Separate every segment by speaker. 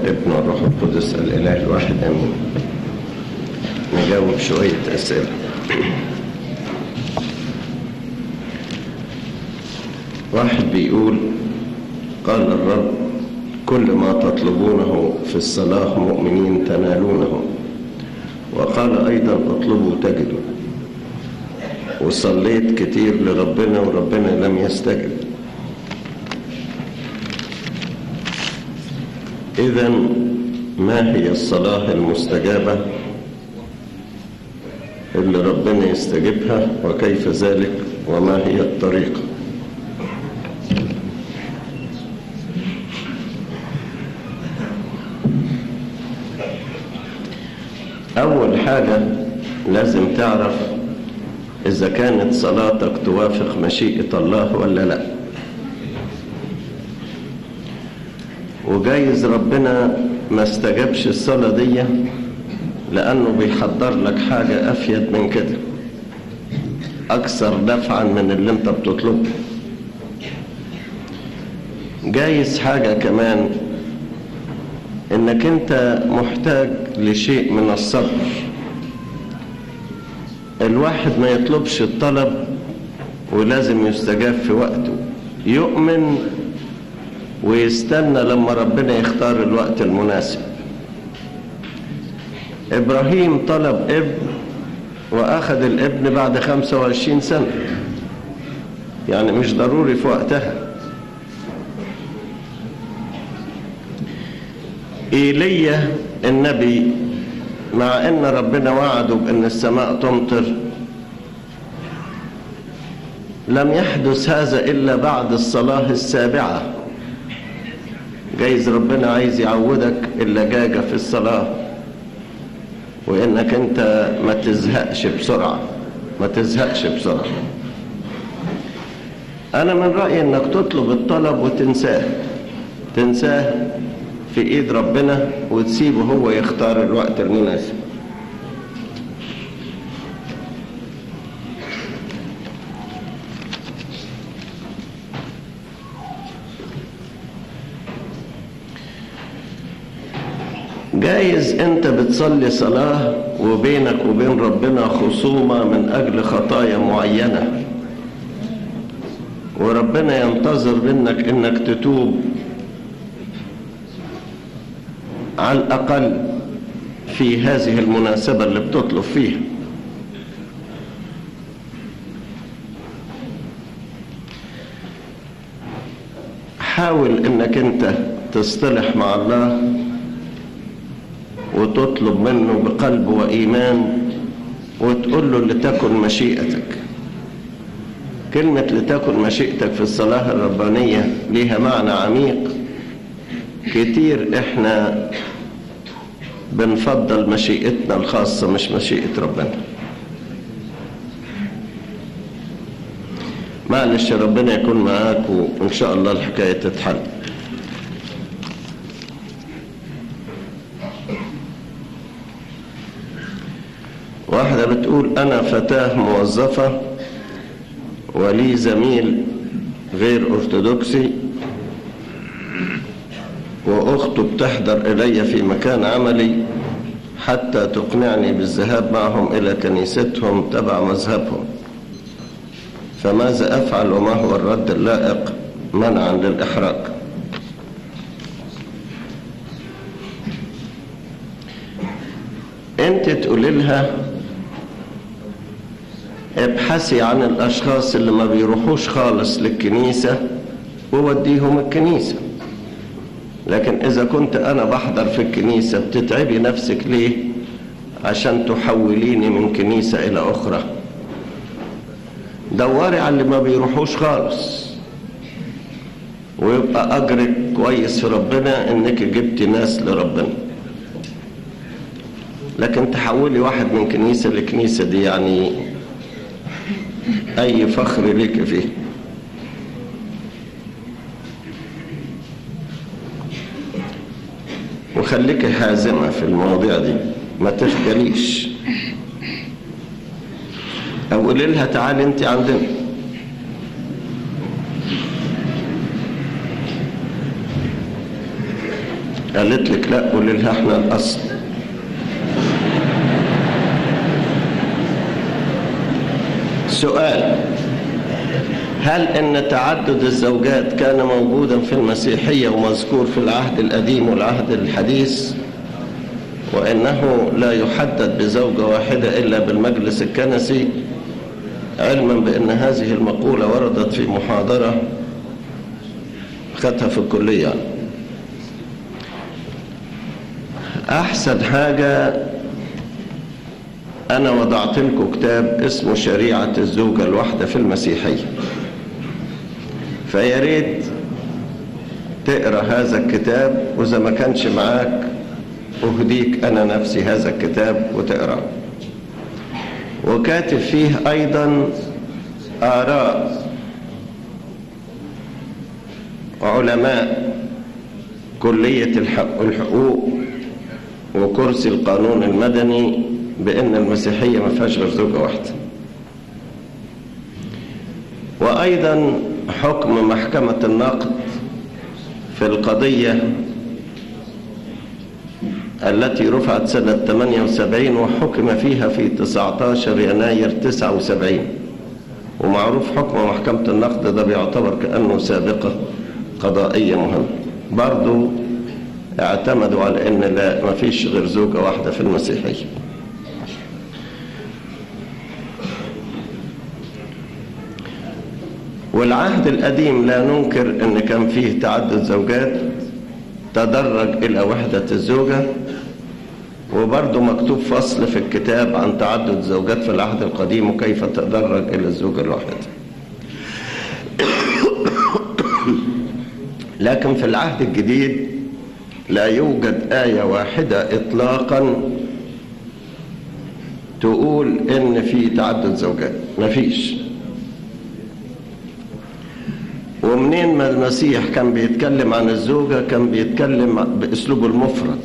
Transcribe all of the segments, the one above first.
Speaker 1: والابن والروح القدس الإله الواحد آمين نجاوب شوية أسئلة واحد بيقول قال الرب كل ما تطلبونه في الصلاة مؤمنين تنالونه وقال أيضا اطلبوا تجدوا وصليت كتير لربنا وربنا لم يستجب إذا ما هي الصلاة المستجابة اللي ربنا يستجيبها وكيف ذلك وما هي الطريقة أول حاجة لازم تعرف إذا كانت صلاتك توافق مشيئة الله ولا لا وجايز ربنا ما استجابش الصلاة دي لأنه بيحضر لك حاجة أفيد من كده أكثر دفعا من اللي أنت بتطلبه جايز حاجة كمان إنك أنت محتاج لشيء من الصبر الواحد ما يطلبش الطلب ولازم يستجاب في وقته يؤمن ويستنى لما ربنا يختار الوقت المناسب إبراهيم طلب ابن وأخذ الابن بعد 25 سنة يعني مش ضروري في وقتها إيليا النبي مع ان ربنا وعده بان السماء تمطر لم يحدث هذا الا بعد الصلاه السابعه جايز ربنا عايز يعودك اللجاجه في الصلاه وانك انت ما تزهقش بسرعه ما تزهقش بسرعه انا من رايي انك تطلب الطلب وتنساه تنساه في ايد ربنا وتسيبه هو يختار الوقت المناسب جايز انت بتصلي صلاة وبينك وبين ربنا خصومة من اجل خطايا معينة وربنا ينتظر منك انك تتوب على الأقل في هذه المناسبة اللي بتطلب فيها حاول انك انت تصطلح مع الله وتطلب منه بقلب وإيمان وتقول له لتكن مشيئتك كلمة لتكن مشيئتك في الصلاة الربانية ليها معنى عميق كتير احنا بنفضل مشيئتنا الخاصة مش مشيئة ربنا معلش ربنا يكون معاك وإن شاء الله الحكاية تتحل واحدة بتقول أنا فتاة موظفة ولي زميل غير أرثوذكسي وأخته بتحضر إلي في مكان عملي حتى تقنعني بالذهاب معهم إلى كنيستهم تبع مذهبهم فماذا أفعل وما هو الرد اللائق منعا للإحراج أنت تقولي لها ابحثي عن الأشخاص اللي ما بيروحوش خالص للكنيسة ووديهم الكنيسة لكن إذا كنت أنا بحضر في الكنيسة بتتعبي نفسك ليه عشان تحوليني من كنيسة إلى أخرى دوري على اللي ما بيروحوش خالص ويبقى أجرك كويس في ربنا إنك جبت ناس لربنا لكن تحولي واحد من كنيسة لكنيسة دي يعني أي فخر ليك فيه وخليك حازمة في المواضيع دي ما تخجليش أو قولي لها تعالي أنت عندنا قالت لك لا قولي لها احنا الاصل سؤال هل ان تعدد الزوجات كان موجودا في المسيحيه ومذكور في العهد القديم والعهد الحديث وانه لا يحدد بزوجه واحده الا بالمجلس الكنسي علما بان هذه المقوله وردت في محاضره خدها في الكليه احسن حاجه انا وضعت لكم كتاب اسمه شريعه الزوجه الواحده في المسيحيه فيا ريت تقرا هذا الكتاب واذا ما كانش معاك اهديك انا نفسي هذا الكتاب وتقراه وكاتب فيه ايضا اراء علماء كليه الحقوق وكرسي القانون المدني بان المسيحيه ما فيهاش غير زوجه واحده وايضا حكم محكمه النقد في القضيه التي رفعت سنة 78 وحكم فيها في 19 يناير 79 ومعروف حكم محكمة النقد ده بيعتبر كأنه سابقة قضائية مهمة برضو اعتمدوا على ان لا ما فيش غير زوجة واحدة في المسيحية والعهد القديم لا ننكر ان كان فيه تعدد زوجات تدرج الى وحدة الزوجة وبرضه مكتوب فصل في الكتاب عن تعدد الزوجات في العهد القديم وكيف تدرج الى الزوجة الواحدة لكن في العهد الجديد لا يوجد آية واحدة إطلاقا تقول إن في تعدد زوجات مفيش ومنين ما المسيح كان بيتكلم عن الزوجة كان بيتكلم بأسلوبه المفرد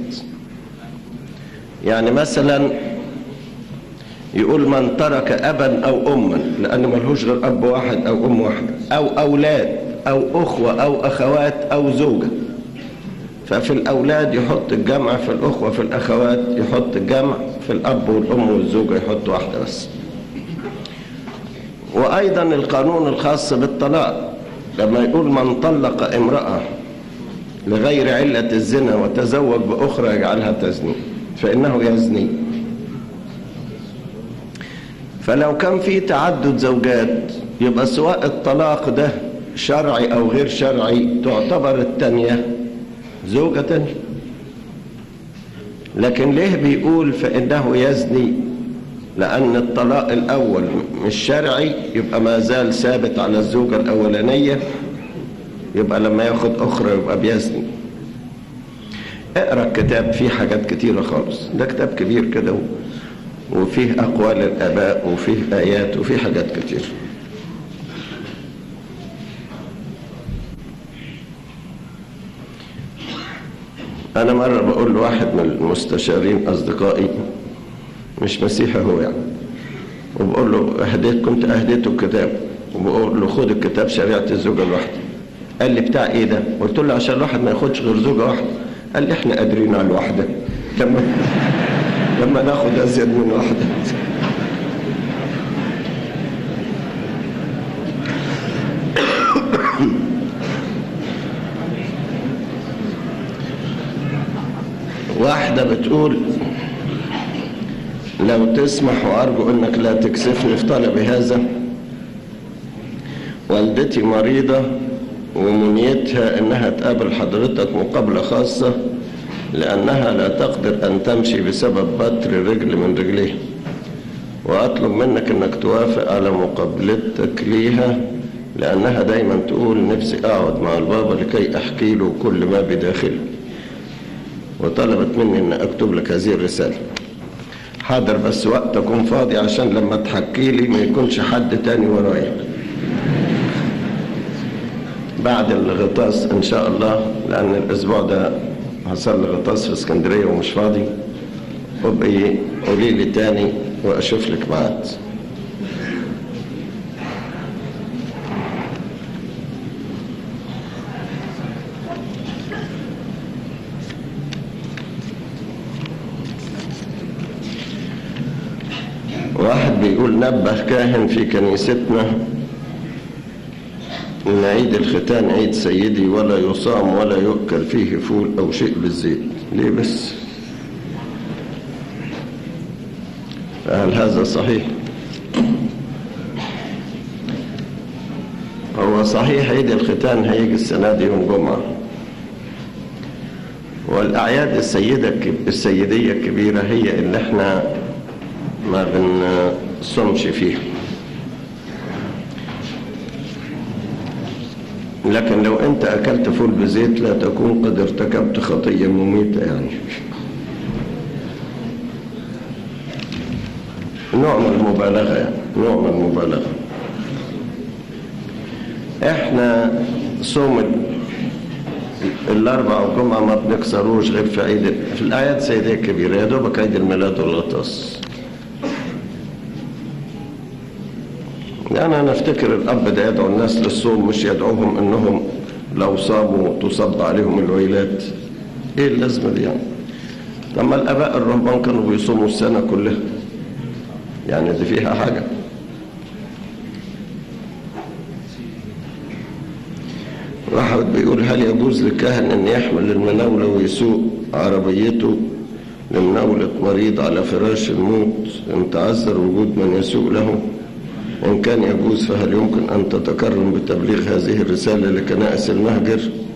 Speaker 1: يعني مثلا يقول من ترك أبا أو أما لأنه ملهوش غير أب واحد أو أم واحدة أو أولاد أو أخوة أو أخوات أو زوجة ففي الأولاد يحط الجمع في الأخوة في الأخوات يحط الجمع في الأب والأم والزوجة يحط واحدة بس وأيضا القانون الخاص بالطلاق لما يقول من طلق امرأة لغير علة الزنا وتزوج بأخرى يجعلها تزني فإنه يزني فلو كان في تعدد زوجات يبقى سواء الطلاق ده شرعي أو غير شرعي تعتبر التانية زوجة تانية لكن ليه بيقول فإنه يزني لأن الطلاق الأول مش شرعي يبقى ما زال ثابت على الزوجة الأولانية يبقى لما ياخد أخرى يبقى بيزني اقرا الكتاب فيه حاجات كتيرة خالص ده كتاب كبير كده وفيه أقوال الآباء وفيه آيات وفيه حاجات كتير أنا مرة بقول لواحد من المستشارين أصدقائي مش مسيحي هو يعني وبقول له أهديت كنت أهديته الكتاب وبقول له خد الكتاب شريعة الزوجة الواحدة قال لي بتاع إيه ده؟ قلت له عشان الواحد ما ياخدش غير زوجة واحدة قال لي إحنا قادرين على الواحدة لما لما ناخد أزيد من واحدة واحدة بتقول لو تسمح وأرجو أنك لا تكسفني في طلب هذا والدتي مريضة ومنيتها أنها تقابل حضرتك مقابلة خاصة لأنها لا تقدر أن تمشي بسبب بتر رجل من رجليها وأطلب منك أنك توافق على مقابلتك ليها لأنها دايما تقول نفسي أقعد مع البابا لكي أحكي له كل ما بداخله وطلبت مني أن أكتب لك هذه الرسالة حاضر بس وقت أكون فاضي عشان لما تحكي لي ما يكونش حد تاني ورايا بعد الغطاس إن شاء الله لأن الأسبوع ده حصل لي غطاس في اسكندرية ومش فاضي وبقي قولي لي تاني وأشوف لك ميعاد بيقول نبه كاهن في كنيستنا إن عيد الختان عيد سيدي ولا يصام ولا يؤكل فيه فول أو شيء بالزيت ليه بس هل هذا صحيح هو صحيح عيد الختان هيجي السنة دي يوم جمعة والأعياد السيدة السيدية الكبيرة هي اللي احنا ما بنصومش فيها لكن لو انت اكلت فول بزيت لا تكون قد ارتكبت خطية مميتة يعني نوع من المبالغة يعني نوع من المبالغة احنا صوم الاربع والجمعة ما بنكسروش غير في عيد في الاعياد السيدية الكبيرة يا دوبك عيد الميلاد والغطاس يعني أنا أفتكر الأب ده يدعو الناس للصوم مش يدعوهم إنهم لو صاموا تصب عليهم الويلات إيه اللازمة دي يعني لما الآباء الرهبان كانوا بيصوموا السنة كلها يعني دي فيها حاجة واحد بيقول هل يجوز للكاهن أن يحمل المناولة ويسوق عربيته لمناولة مريض على فراش الموت إن تعذر وجود من يسوق له إن كان يجوز فهل يمكن أن تتكرم بتبليغ هذه الرسالة لكنائس المهجر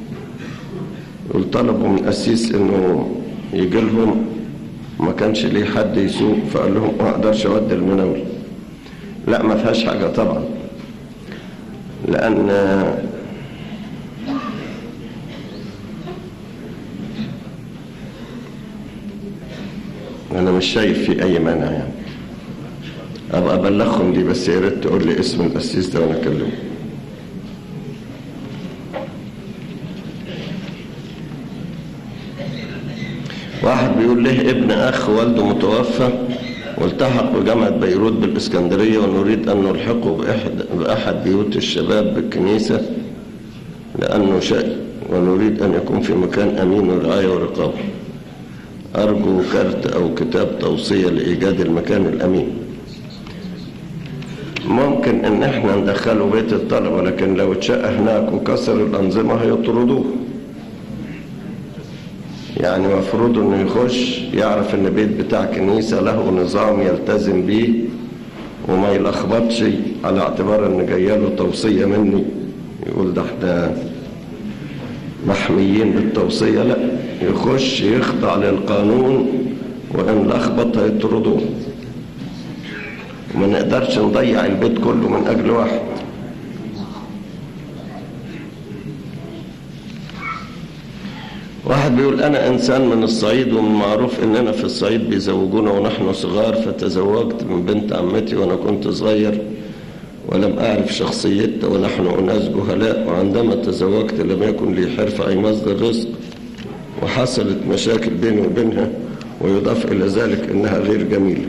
Speaker 1: طلبوا من القسيس إنه يجي لهم ما كانش ليه حد يسوق فقال لهم ما أقدرش أودي المناولة لا ما فيهاش حاجة طبعا لأن أنا مش شايف في أي مانع يعني ابقى ابلغهم دي بس يا ريت تقول لي اسم القسيس ده وانا اكلمه واحد بيقول له ابن اخ والده متوفى والتحق بجامعة بيروت بالإسكندرية ونريد أن نلحقه بأحد, بأحد بيوت الشباب بالكنيسة لأنه شيء ونريد أن يكون في مكان أمين ورعاية ورقابة أرجو كارت أو كتاب توصية لإيجاد المكان الأمين ممكن ان احنا ندخله بيت الطلبة لكن لو اتشق هناك وكسر الانظمة هيطردوه يعني مفروض انه يخش يعرف ان بيت بتاع كنيسة له نظام يلتزم بيه وما يلخبطش على اعتبار ان جايله توصية مني يقول ده احنا محميين بالتوصية لا يخش يخضع للقانون وان لخبط هيطردوه وما نقدرش نضيع البيت كله من أجل واحد واحد بيقول أنا إنسان من الصعيد ومن معروف إننا في الصعيد بيزوجونا ونحن صغار فتزوجت من بنت عمتي وأنا كنت صغير ولم أعرف شخصيتها ونحن أناس جهلاء وعندما تزوجت لم يكن لي حرفة أي مصدر رزق وحصلت مشاكل بيني وبينها ويضاف إلى ذلك إنها غير جميلة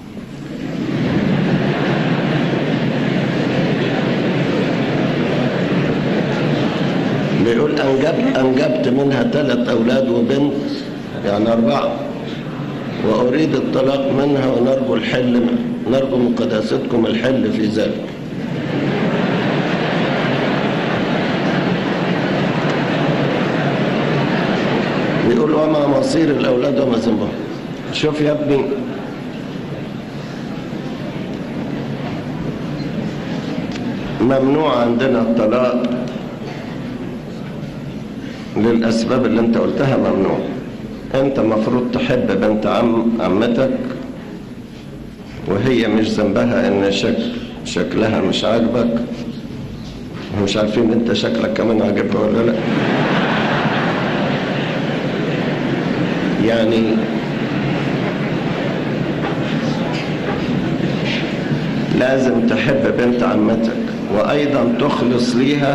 Speaker 1: بيقول أنجبت, أنجبت منها ثلاث أولاد وبنت يعني أربعة وأريد الطلاق منها ونرجو الحل نرجو من قداستكم الحل في ذلك بيقول وما مصير الأولاد وما ذنبهم شوف يا ابني ممنوع عندنا الطلاق للأسباب اللي انت قلتها ممنوع انت مفروض تحب بنت عم عمتك وهي مش ذنبها ان شكل شكلها مش عاجبك مش عارفين انت شكلك كمان عاجبها ولا لا يعني لازم تحب بنت عمتك وايضا تخلص ليها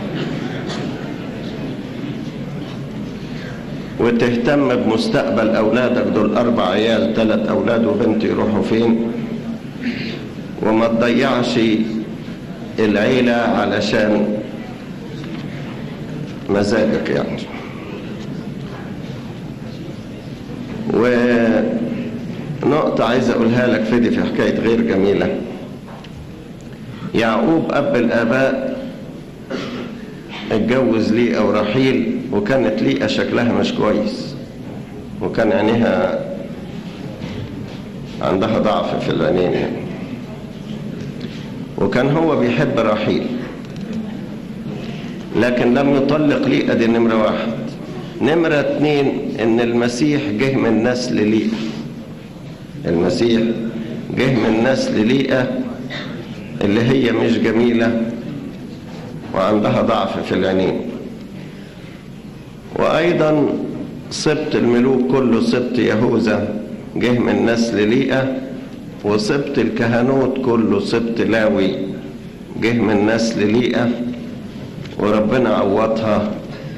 Speaker 1: وتهتم بمستقبل أولادك دول أربع عيال ثلاث أولاد وبنت يروحوا فين وما تضيعش العيلة علشان مزاجك يعني نقطة عايز أقولها لك فدي في حكاية غير جميلة يعقوب أب الآباء اتجوز ليه أو رحيل وكانت ليئة شكلها مش كويس وكان عينيها عندها ضعف في العينين يعني وكان هو بيحب رحيل لكن لم يطلق ليئة دي نمرة واحد نمرة اتنين ان المسيح جه من نسل ليئة المسيح جه من نسل ليئة اللي هي مش جميلة وعندها ضعف في العينين وأيضا سبط الملوك كله سبط يهوذا جه من نسل ليئة وسبط الكهنوت كله سبط لاوي جه من نسل ليئة وربنا عوضها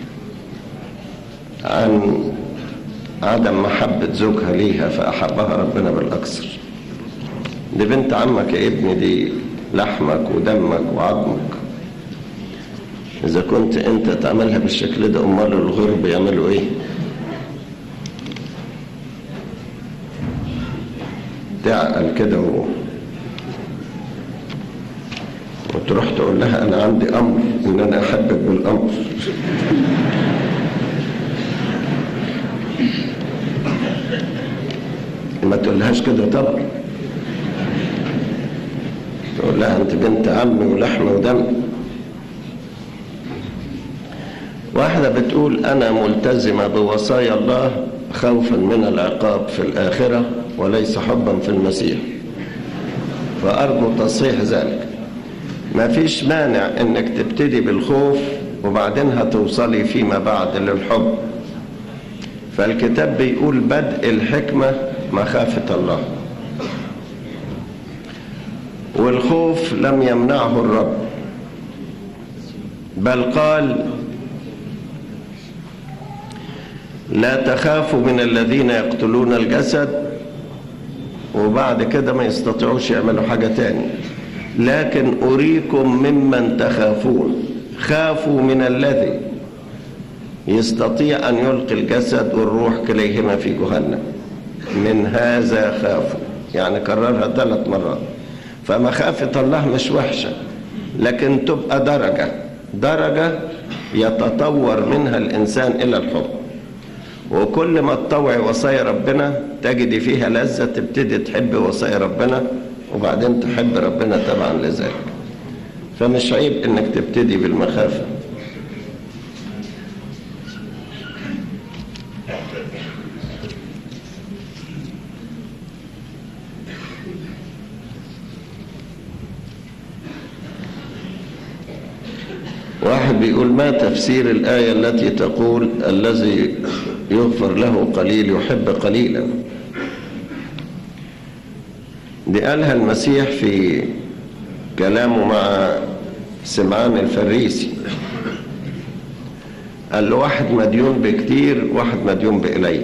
Speaker 1: عن عدم محبة زوجها ليها فأحبها ربنا بالأكثر دي بنت عمك يا ابني دي لحمك ودمك وعظمك إذا كنت أنت تعملها بالشكل ده أمال الغرب يعملوا إيه؟ تعقل كده و... وتروح تقول لها أنا عندي أمر إن أنا أحبك بالأمر ما تقولهاش كده طبعا تقول لها أنت بنت عمي ولحم ودم واحدة بتقول أنا ملتزمة بوصايا الله خوفا من العقاب في الآخرة وليس حبا في المسيح فأرجو تصحيح ذلك ما فيش مانع انك تبتدي بالخوف وبعدين هتوصلي فيما بعد للحب فالكتاب بيقول بدء الحكمة مخافة الله والخوف لم يمنعه الرب بل قال لا تخافوا من الذين يقتلون الجسد وبعد كده ما يستطيعوش يعملوا حاجة تاني لكن أريكم ممن تخافون خافوا من الذي يستطيع أن يلقي الجسد والروح كليهما في جهنم من هذا خافوا يعني كررها ثلاث مرات فمخافة الله مش وحشة لكن تبقى درجة درجة يتطور منها الإنسان إلى الحب وكل ما تطوعي وصايا ربنا تجدي فيها لذة تبتدي تحب وصايا ربنا وبعدين تحب ربنا تبعا لذلك فمش عيب انك تبتدي بالمخافة واحد بيقول ما تفسير الآية التي تقول الذي يغفر له قليل يحب قليلا دي قالها المسيح في كلامه مع سمعان الفريسي قال له واحد مديون بكتير واحد مديون بقليل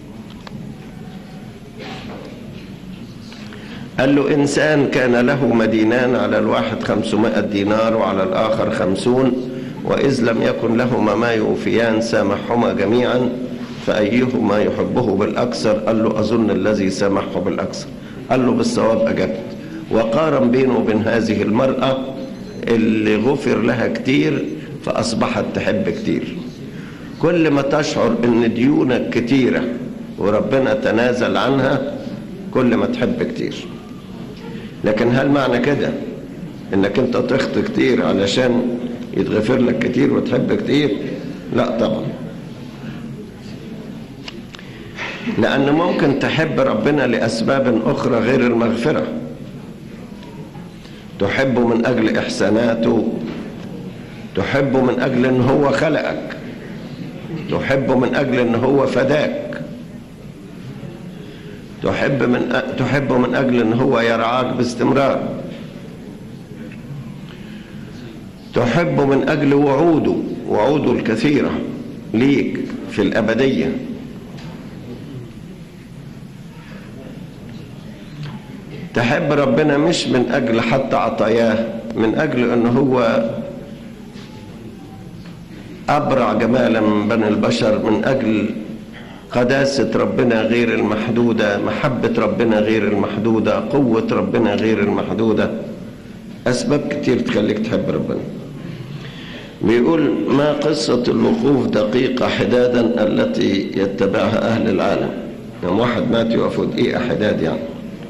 Speaker 1: قال له إنسان كان له مدينان على الواحد خمسمائة دينار وعلى الآخر خمسون وإذ لم يكن لهما ما يوفيان سامحهما جميعا فأيهما يحبه بالأكثر قال له أظن الذي سامحه بالأكثر قال له بالصواب أجبت وقارن بينه وبين هذه المرأة اللي غفر لها كتير فأصبحت تحب كتير كل ما تشعر ان ديونك كتيرة وربنا تنازل عنها كل ما تحب كتير لكن هل معنى كده انك انت تخطي كتير علشان يتغفر لك كتير وتحب كتير لا طبعا لأن ممكن تحب ربنا لأسباب أخرى غير المغفرة تحبه من أجل إحساناته تحبه من أجل أن هو خلقك تحبه من أجل أن هو فداك تحب من أ... تحبه من أجل أن هو يرعاك باستمرار تحبه من أجل وعوده وعوده الكثيرة ليك في الأبدية تحب ربنا مش من أجل حتى عطاياه من أجل أنه هو أبرع جمالا من بني البشر من أجل قداسة ربنا غير المحدودة محبة ربنا غير المحدودة قوة ربنا غير المحدودة أسباب كتير تخليك تحب ربنا بيقول ما قصة الوقوف دقيقة حدادا التي يتبعها أهل العالم يعني واحد مات يقفوا دقيقة حداد يعني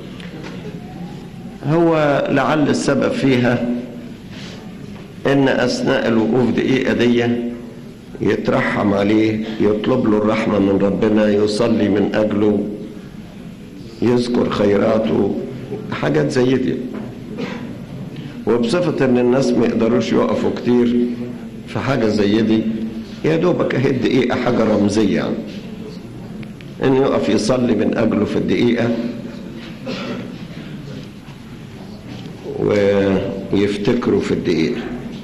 Speaker 1: هو لعل السبب فيها ان اثناء الوقوف دقيقة دي يترحم عليه يطلب له الرحمة من ربنا يصلي من اجله يذكر خيراته حاجات زي دي وبصفة ان الناس ما يقدروش يقفوا كتير في حاجة زي دي يا دوبك اهي الدقيقة حاجة رمزية يعني انه يقف يصلي من اجله في الدقيقة ويفتكروا في الدقيقة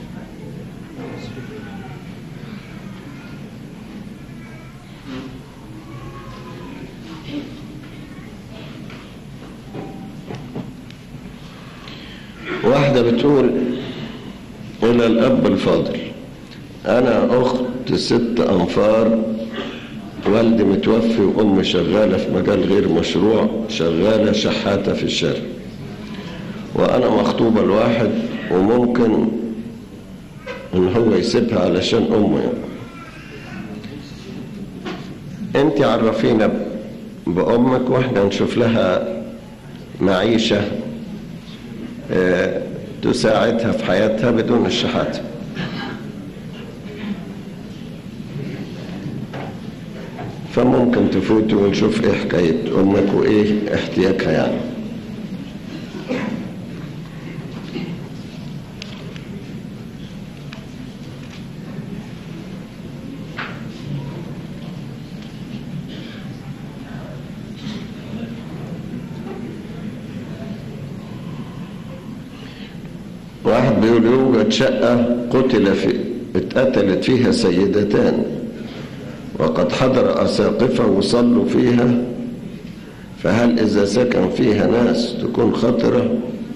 Speaker 1: واحدة بتقول إلى الأب الفاضل أنا أخت ست أنفار والدي متوفي وأمي شغالة في مجال غير مشروع شغالة شحاتة في الشارع وأنا مخطوبة لواحد وممكن إن هو يسيبها علشان أمه يعني. أنت عرفينا بأمك وإحنا نشوف لها معيشة تساعدها في حياتها بدون الشحاتة فممكن تفوت ونشوف ايه حكاية امك وايه احتياجها يعني واحد بيقول يوجد شقة قتل في اتقتلت فيها سيدتان وقد حضر أساقفة وصلوا فيها فهل إذا سكن فيها ناس تكون خطرة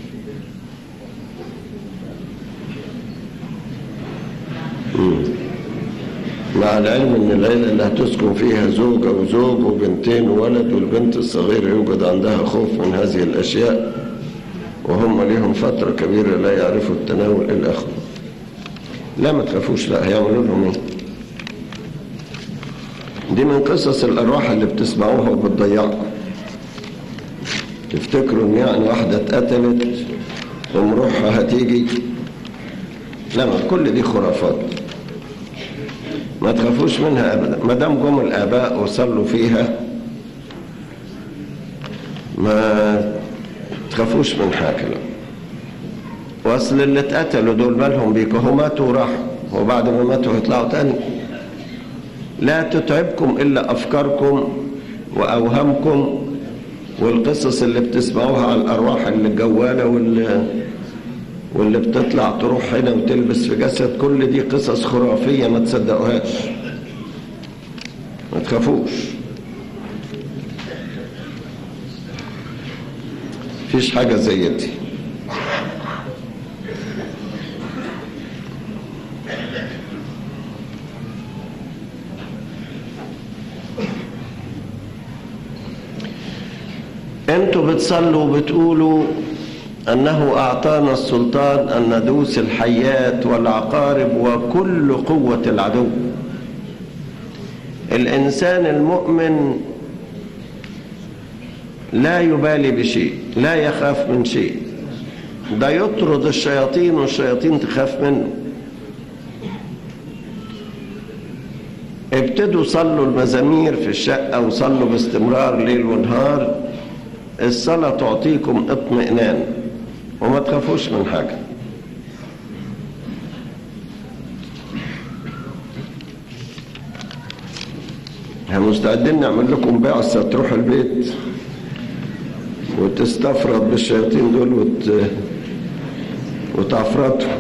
Speaker 1: مم. مع العلم ان العيلة اللي هتسكن فيها زوجة وزوج وبنتين وولد والبنت الصغيرة يوجد عندها خوف من هذه الأشياء وهم ليهم فترة كبيرة لا يعرفوا التناول إلى آخره لا ما تخافوش لا هيعملوا لهم ايه دي من قصص الأرواح اللي بتسمعوها وبتضيعكم تفتكروا ان يعني واحدة اتقتلت ومروحها هتيجي لا ما كل دي خرافات ما تخافوش منها ابدا ما دام جم الاباء وصلوا فيها ما تخافوش من حاجه لا واصل اللي اتقتلوا دول بالهم بيكوا هم ماتوا وراحوا وبعد ما ماتوا يطلعوا تاني لا تتعبكم الا افكاركم واوهامكم والقصص اللي بتسمعوها على الارواح اللي جواله واللي واللي بتطلع تروح هنا وتلبس في جسد كل دي قصص خرافيه ما تصدقوهاش ما تخافوش مفيش حاجه زي دي انتوا بتصلوا وبتقولوا انه اعطانا السلطان ان ندوس الحيات والعقارب وكل قوه العدو الانسان المؤمن لا يبالي بشيء لا يخاف من شيء ده يطرد الشياطين والشياطين تخاف منه ابتدوا صلوا المزامير في الشقه وصلوا باستمرار ليل ونهار الصلاه تعطيكم اطمئنان وما تخافوش من حاجة احنا مستعدين نعمل لكم بعثة تروح البيت وتستفرد بالشياطين دول وت... وتعفرتهم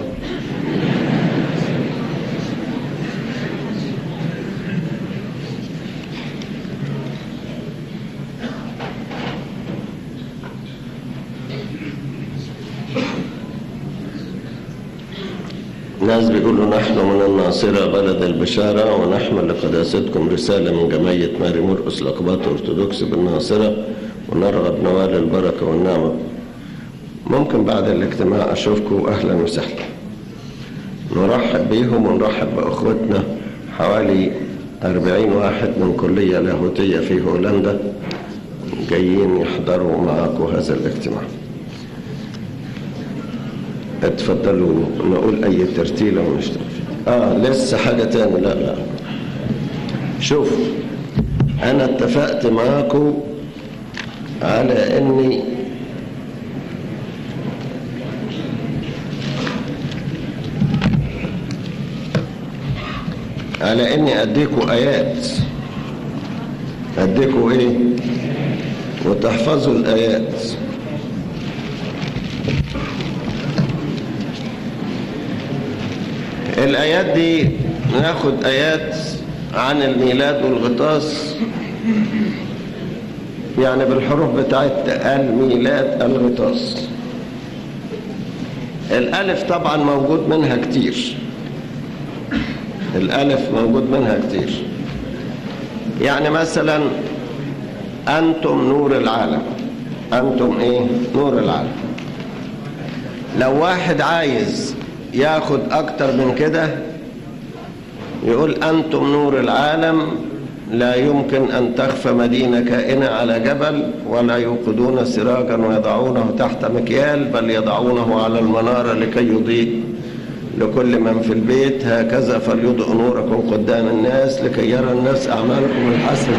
Speaker 1: ناس بيقولوا نحن من الناصرة بلد البشارة ونحمل لقداستكم رسالة من جمعية ماري مرقس لقبات أرثوذكس بالناصرة ونرغب نوال البركة والنعمة ممكن بعد الاجتماع أشوفكم أهلا وسهلا نرحب بيهم ونرحب بأخوتنا حوالي أربعين واحد من كلية لاهوتية في هولندا جايين يحضروا معاكم هذا الاجتماع اتفضلوا نقول أي ترتيلة ونشتغل آه لسه حاجة تاني لا لا شوف أنا اتفقت معاكم على إني على اني اديكوا ايات اديكوا ايه وتحفظوا الايات الايات دي ناخد ايات عن الميلاد والغطاس يعني بالحروف بتاعت الميلاد الغطاس الالف طبعا موجود منها كتير الألف موجود منها كتير يعني مثلا أنتم نور العالم أنتم إيه نور العالم لو واحد عايز ياخد أكتر من كده يقول أنتم نور العالم لا يمكن أن تخفى مدينة كائنة على جبل ولا يوقدون سراجا ويضعونه تحت مكيال بل يضعونه على المنارة لكي يضيء لكل من في البيت هكذا فليضئ نوركم قدام الناس لكي يرى الناس أعمالكم الحسنة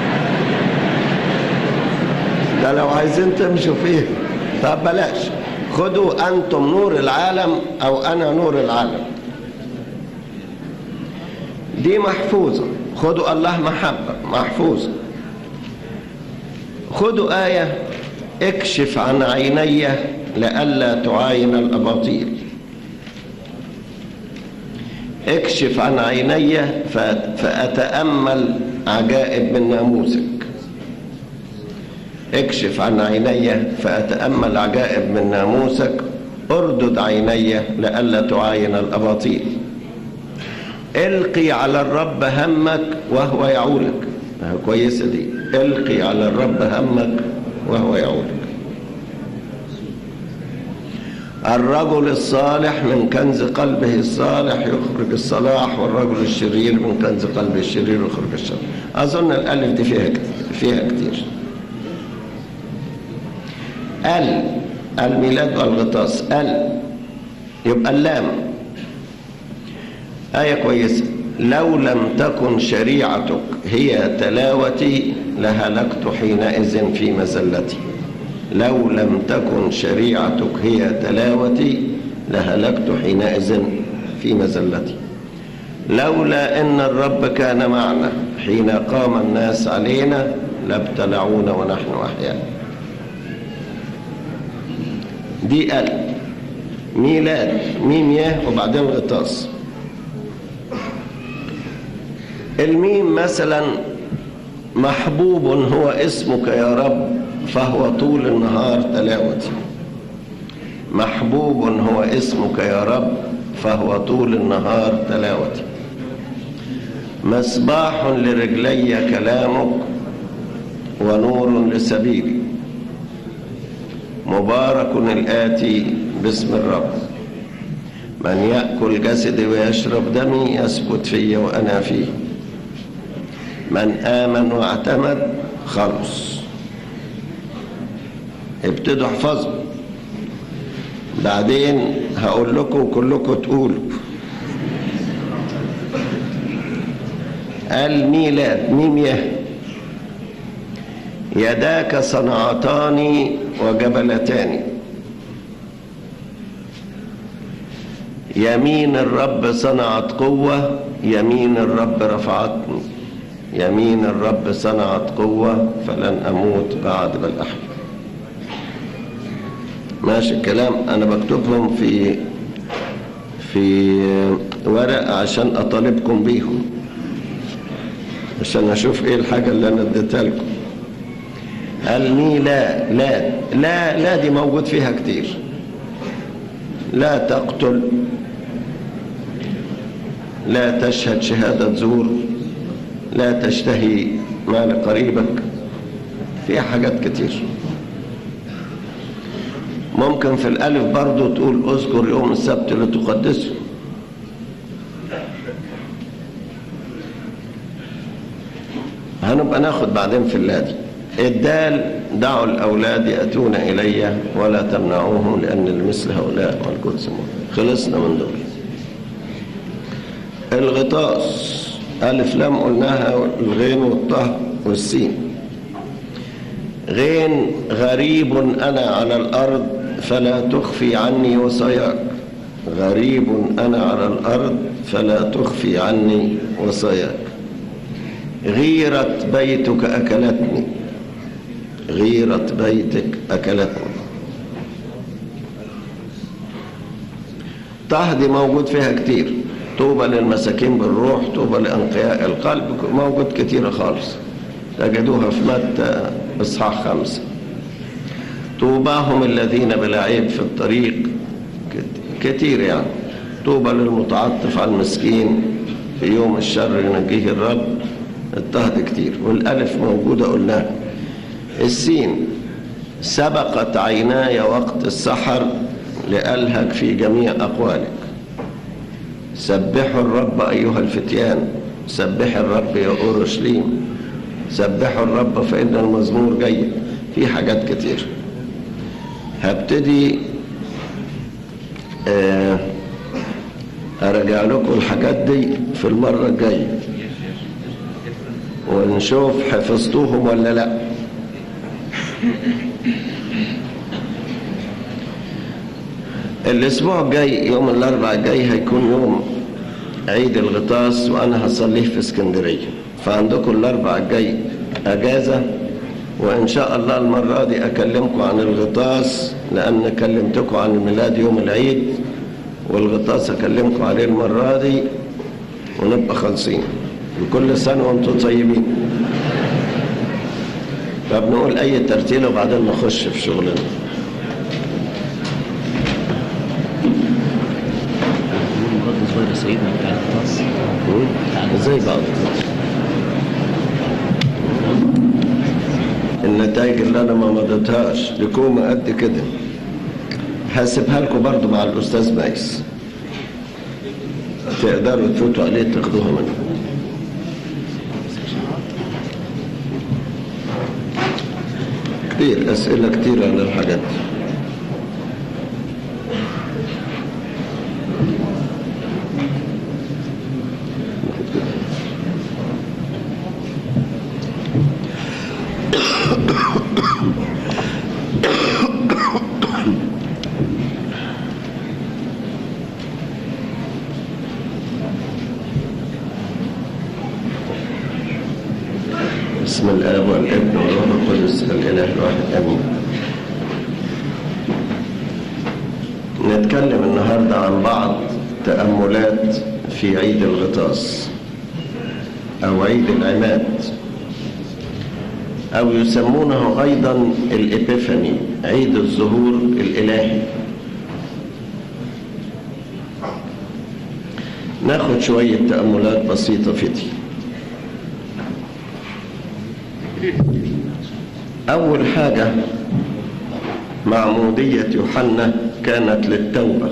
Speaker 1: ده لو عايزين تمشوا فيه طب بلاش خدوا أنتم نور العالم أو أنا نور العالم دي محفوظة خدوا الله محبة محفوظة خدوا آية اكشف عن عيني لئلا تعاين الأباطيل اكشف عن عيني فأتأمل عجائب من ناموسك اكشف عن عيني فأتأمل عجائب من ناموسك اردد عيني لئلا تعاين الأباطيل القي على الرب همك وهو يعولك كويسة دي القي على الرب همك وهو يعولك الرجل الصالح من كنز قلبه الصالح يخرج الصلاح والرجل الشرير من كنز قلبه الشرير يخرج الشر أظن الألف دي فيها فيها كتير ال الميلاد والغطاس ال يبقى اللام آية كويسة لو لم تكن شريعتك هي تلاوتي لهلكت حينئذ في مزلتي لو لم تكن شريعتك هي تلاوتي لهلكت حينئذ في مزلتي لولا ان الرب كان معنا حين قام الناس علينا لابتلعونا ونحن احياء دي ال ميلاد ميم ياه وبعدين غطاس الميم مثلا محبوب هو اسمك يا رب فهو طول النهار تلاوتي محبوب هو اسمك يا رب فهو طول النهار تلاوتي مصباح لرجلي كلامك ونور لسبيلي مبارك الآتي باسم الرب من يأكل جسدي ويشرب دمي يثبت في وأنا فيه من آمن واعتمد خلص ابتدوا احفظوا بعدين هقول لكم كلكم تقولوا الميلاد ميم يه يداك صنعتان وجبلتان يمين الرب صنعت قوة يمين الرب رفعتني يمين الرب صنعت قوة فلن أموت بعد بل أحيا ماشي الكلام أنا بكتبهم في في ورق عشان أطالبكم بيهم عشان أشوف إيه الحاجة اللي أنا اديتها لكم الميلا لا لا لا دي موجود فيها كتير لا تقتل لا تشهد شهادة زور لا تشتهي مال قريبك فيها حاجات كتير ممكن في الألف برضو تقول اذكر يوم السبت لتقدسه هنبقى ناخد بعدين في اللادي الدال دعوا الأولاد يأتون إلي ولا تمنعوهم لأن المثل هؤلاء والقدس خلصنا من دول الغطاس ألف لام قلناها الغين والطه والسين غين غريب أنا على الأرض فلا تخفي عني وصاياك غريب أنا على الأرض فلا تخفي عني وصاياك غيرة بيتك أكلتني غيرة بيتك أكلتني طه دي موجود فيها كتير طوبى للمساكين بالروح طوبى لأنقياء القلب موجود كتيرة خالص تجدوها في متى إصحاح خمسة طوباهم الذين بلا عيب في الطريق كتير يعني طوبى للمتعطف على المسكين في يوم الشر ينجيه الرب الطهد كتير والألف موجودة قلناها السين سبقت عيناي وقت السحر لألهك في جميع أقوالك سبحوا الرب أيها الفتيان سبح الرب يا أورشليم سبحوا الرب فإن المزمور جيد في حاجات كتير هبتدي أرجع لكم الحاجات دي في المرة الجاية ونشوف حفظتوهم ولا لا الاسبوع الجاي يوم الاربعاء الجاي هيكون يوم عيد الغطاس وانا هصليه في اسكندريه فعندكم الاربعاء الجاي اجازه وان شاء الله المره دي اكلمكم عن الغطاس لان كلمتكم عن الميلاد يوم العيد والغطاس اكلمكم عليه المره دي ونبقى خالصين وكل سنه وانتم طيبين طب نقول اي ترتيل وبعدين نخش في شغلنا
Speaker 2: برضه صغير سيدنا بتاع القص
Speaker 1: زي بعض النتائج اللي انا ما مضيتهاش لكومة قد كده هسيبها لكم برضو مع الاستاذ مايس تقدروا تفوتوا عليه تاخدوها منه كتير اسئله كتير عن الحاجات دي بسم الاب والابن والروح القدس الاله الواحد امين نتكلم النهارده عن بعض تاملات في عيد الغطاس او عيد العماد او يسمونه ايضا الابيفاني عيد الظهور الالهي ناخد شويه تاملات بسيطه في دي أول حاجة معمودية يوحنا كانت للتوبة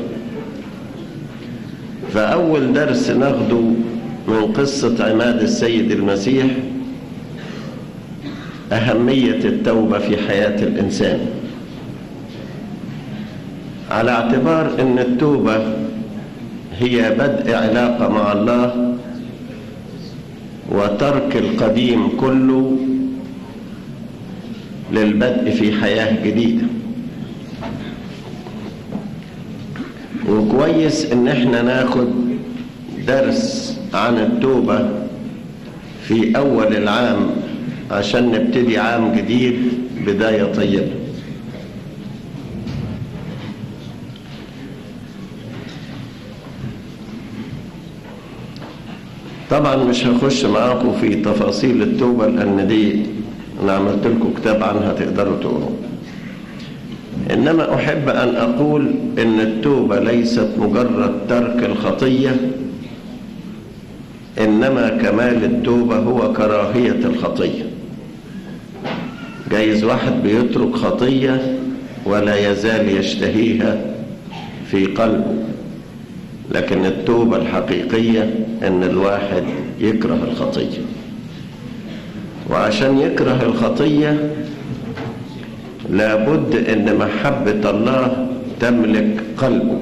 Speaker 1: فأول درس ناخده من قصة عماد السيد المسيح أهمية التوبة في حياة الإنسان على اعتبار أن التوبة هي بدء علاقة مع الله وترك القديم كله للبدء في حياة جديدة وكويس ان احنا ناخد درس عن التوبة في اول العام عشان نبتدي عام جديد بداية طيبة طبعا مش هخش معاكم في تفاصيل التوبة لان دي انا عملت لكم كتاب عنها تقدروا تقروا انما احب ان اقول ان التوبه ليست مجرد ترك الخطيه إنما كمال التوبة هو كراهية الخطية جايز واحد بيترك خطية ولا يزال يشتهيها في قلبه لكن التوبة الحقيقية ان الواحد يكره الخطية وعشان يكره الخطية لابد ان محبة الله تملك قلبه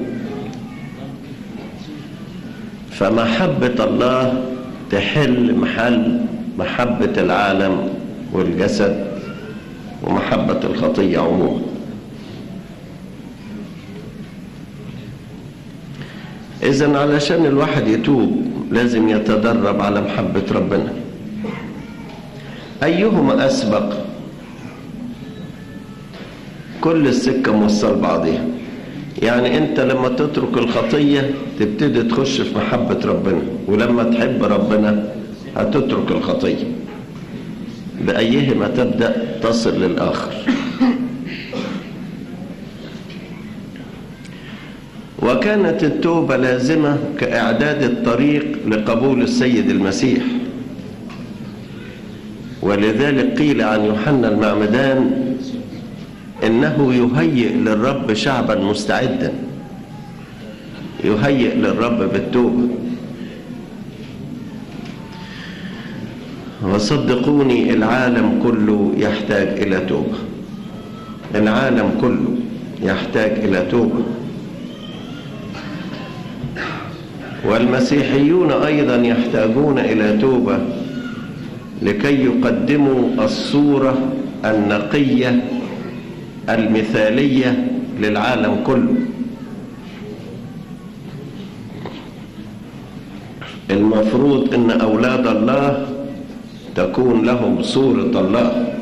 Speaker 1: فمحبة الله تحل محل محبة العالم والجسد ومحبة الخطية عموما إذا علشان الواحد يتوب لازم يتدرب على محبة ربنا أيهما أسبق كل السكة موصل بعضها يعني أنت لما تترك الخطية تبتدي تخش في محبة ربنا ولما تحب ربنا هتترك الخطية بأيهما تبدأ تصل للآخر وكانت التوبة لازمة كإعداد الطريق لقبول السيد المسيح ولذلك قيل عن يوحنا المعمدان إنه يهيئ للرب شعبا مستعدا يهيئ للرب بالتوبة وصدقوني العالم كله يحتاج إلى توبة العالم كله يحتاج إلى توبة والمسيحيون أيضا يحتاجون إلى توبة لكي يقدموا الصورة النقية المثالية للعالم كله المفروض ان اولاد الله تكون لهم صورة الله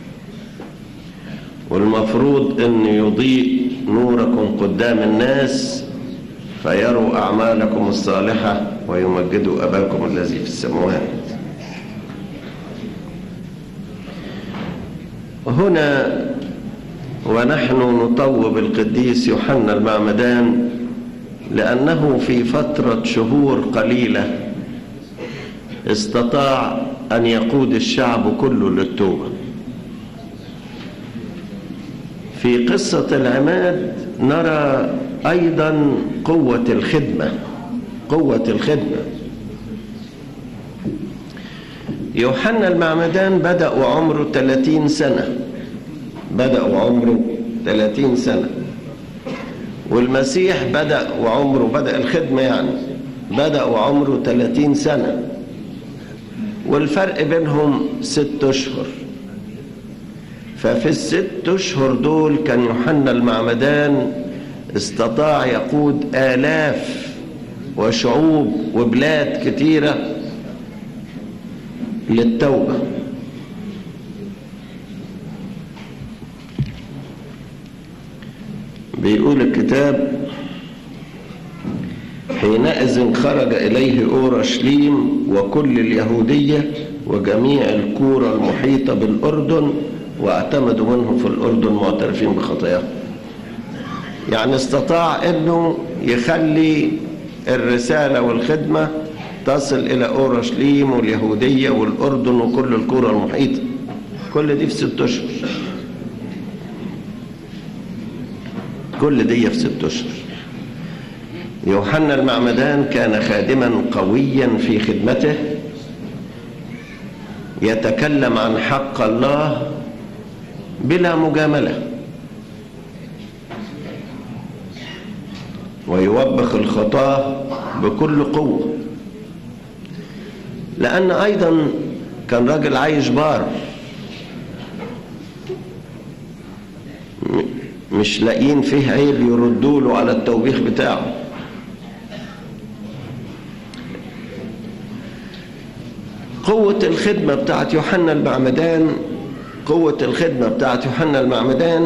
Speaker 1: والمفروض ان يضيء نوركم قدام الناس فيروا اعمالكم الصالحة ويمجدوا اباكم الذي في السماوات هنا ونحن نطوب القديس يوحنا المعمدان لأنه في فترة شهور قليلة استطاع أن يقود الشعب كله للتوبة في قصة العماد نرى أيضا قوة الخدمة قوة الخدمة يوحنا المعمدان بدأ وعمره 30 سنة بدأ وعمره 30 سنة والمسيح بدأ وعمره بدأ الخدمة يعني بدأ وعمره 30 سنة والفرق بينهم ست أشهر ففي الست أشهر دول كان يوحنا المعمدان استطاع يقود آلاف وشعوب وبلاد كتيرة للتوبة بيقول الكتاب حينئذ خرج إليه أورشليم وكل اليهودية وجميع الكورة المحيطة بالأردن واعتمدوا منه في الأردن معترفين بخطاياهم يعني استطاع أنه يخلي الرسالة والخدمة تصل إلى أورشليم واليهودية والأردن وكل الكورة المحيطة كل دي في ست أشهر كل دي في ست أشهر يوحنا المعمدان كان خادما قويا في خدمته يتكلم عن حق الله بلا مجاملة ويوبخ الخطاة بكل قوة لأن أيضا كان راجل عايش بار مش لاقيين فيه عيب يردوا له على التوبيخ بتاعه قوة الخدمة بتاعت يوحنا المعمدان قوة الخدمة بتاعت يوحنا المعمدان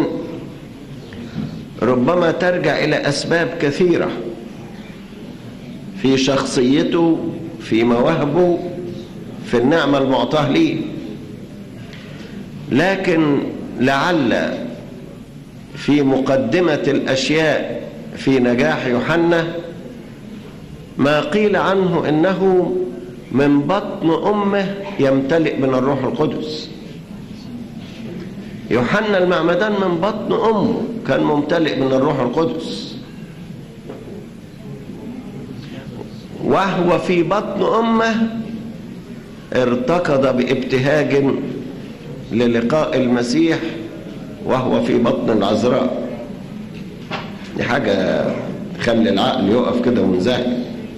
Speaker 1: ربما ترجع إلى أسباب كثيرة في شخصيته في مواهبه في النعمة المعطاة ليه لكن لعل في مقدمة الأشياء في نجاح يوحنا ما قيل عنه إنه من بطن أمه يمتلئ من الروح القدس يوحنا المعمدان من بطن أمه كان ممتلئ من الروح القدس وهو في بطن أمه ارتكض بابتهاج للقاء المسيح وهو في بطن العذراء دي حاجة تخلي العقل يقف كده وينزعج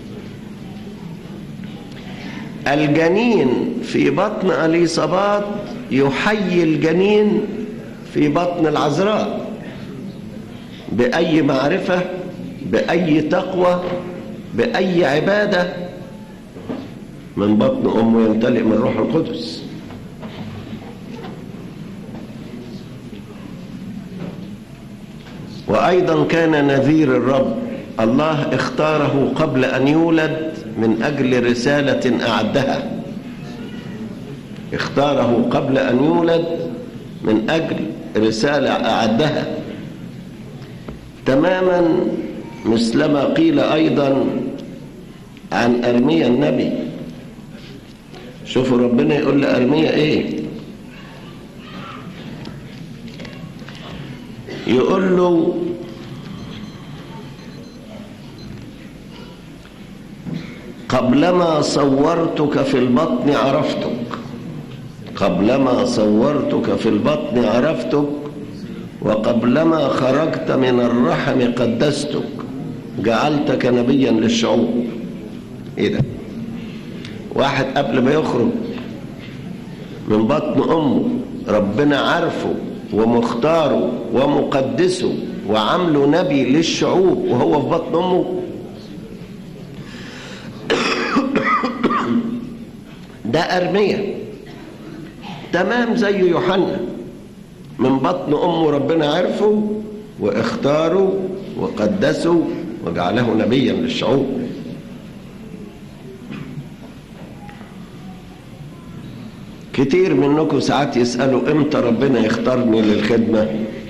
Speaker 1: الجنين في بطن اليصابات يحيي الجنين في بطن العذراء بأي معرفة بأي تقوى بأي عبادة من بطن أمه يمتلئ من روح القدس وأيضا كان نذير الرب الله اختاره قبل أن يولد من أجل رسالة أعدها اختاره قبل أن يولد من أجل رسالة أعدها تماما مثلما قيل أيضا عن أرميا النبي شوفوا ربنا يقول لأرميا إيه يقول له قبلما صورتك في البطن عرفتك قبلما صورتك في البطن عرفتك وقبلما خرجت من الرحم قدستك جعلتك نبيا للشعوب ايه ده واحد قبل ما يخرج من بطن امه ربنا عارفه ومختاره ومقدسه وعامله نبي للشعوب وهو في بطن امه ده ارميه تمام زي يوحنا من بطن امه ربنا عرفه واختاره وقدسه وجعله نبيا للشعوب كتير منكم ساعات يسألوا امتى ربنا يختارني للخدمة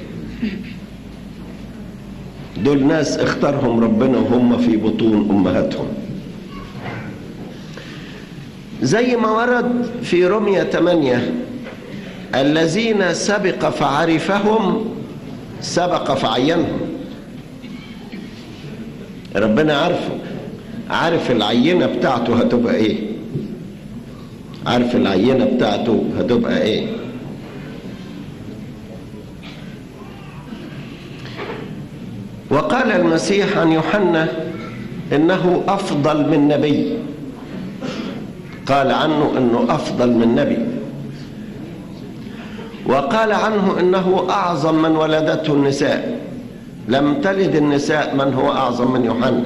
Speaker 1: دول ناس اختارهم ربنا وهم في بطون أمهاتهم زي ما ورد في رمية 8 الذين سبق فعرفهم سبق فعينهم ربنا عارفه عارف العينة بتاعته هتبقى ايه عارف العينة بتاعته هتبقى ايه وقال المسيح عن يوحنا انه افضل من نبي قال عنه انه افضل من نبي وقال عنه انه اعظم من ولدته النساء لم تلد النساء من هو اعظم من يوحنا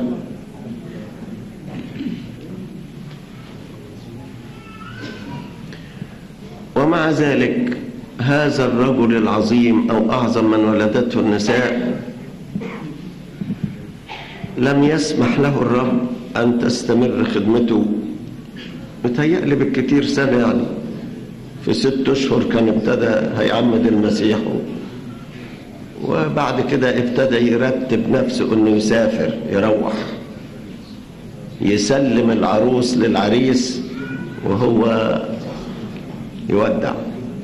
Speaker 1: ومع ذلك هذا الرجل العظيم او اعظم من ولدته النساء لم يسمح له الرب ان تستمر خدمته متهيألي بالكتير سنه يعني في ست اشهر كان ابتدى هيعمد المسيح وبعد كده ابتدى يرتب نفسه انه يسافر يروح يسلم العروس للعريس وهو يودع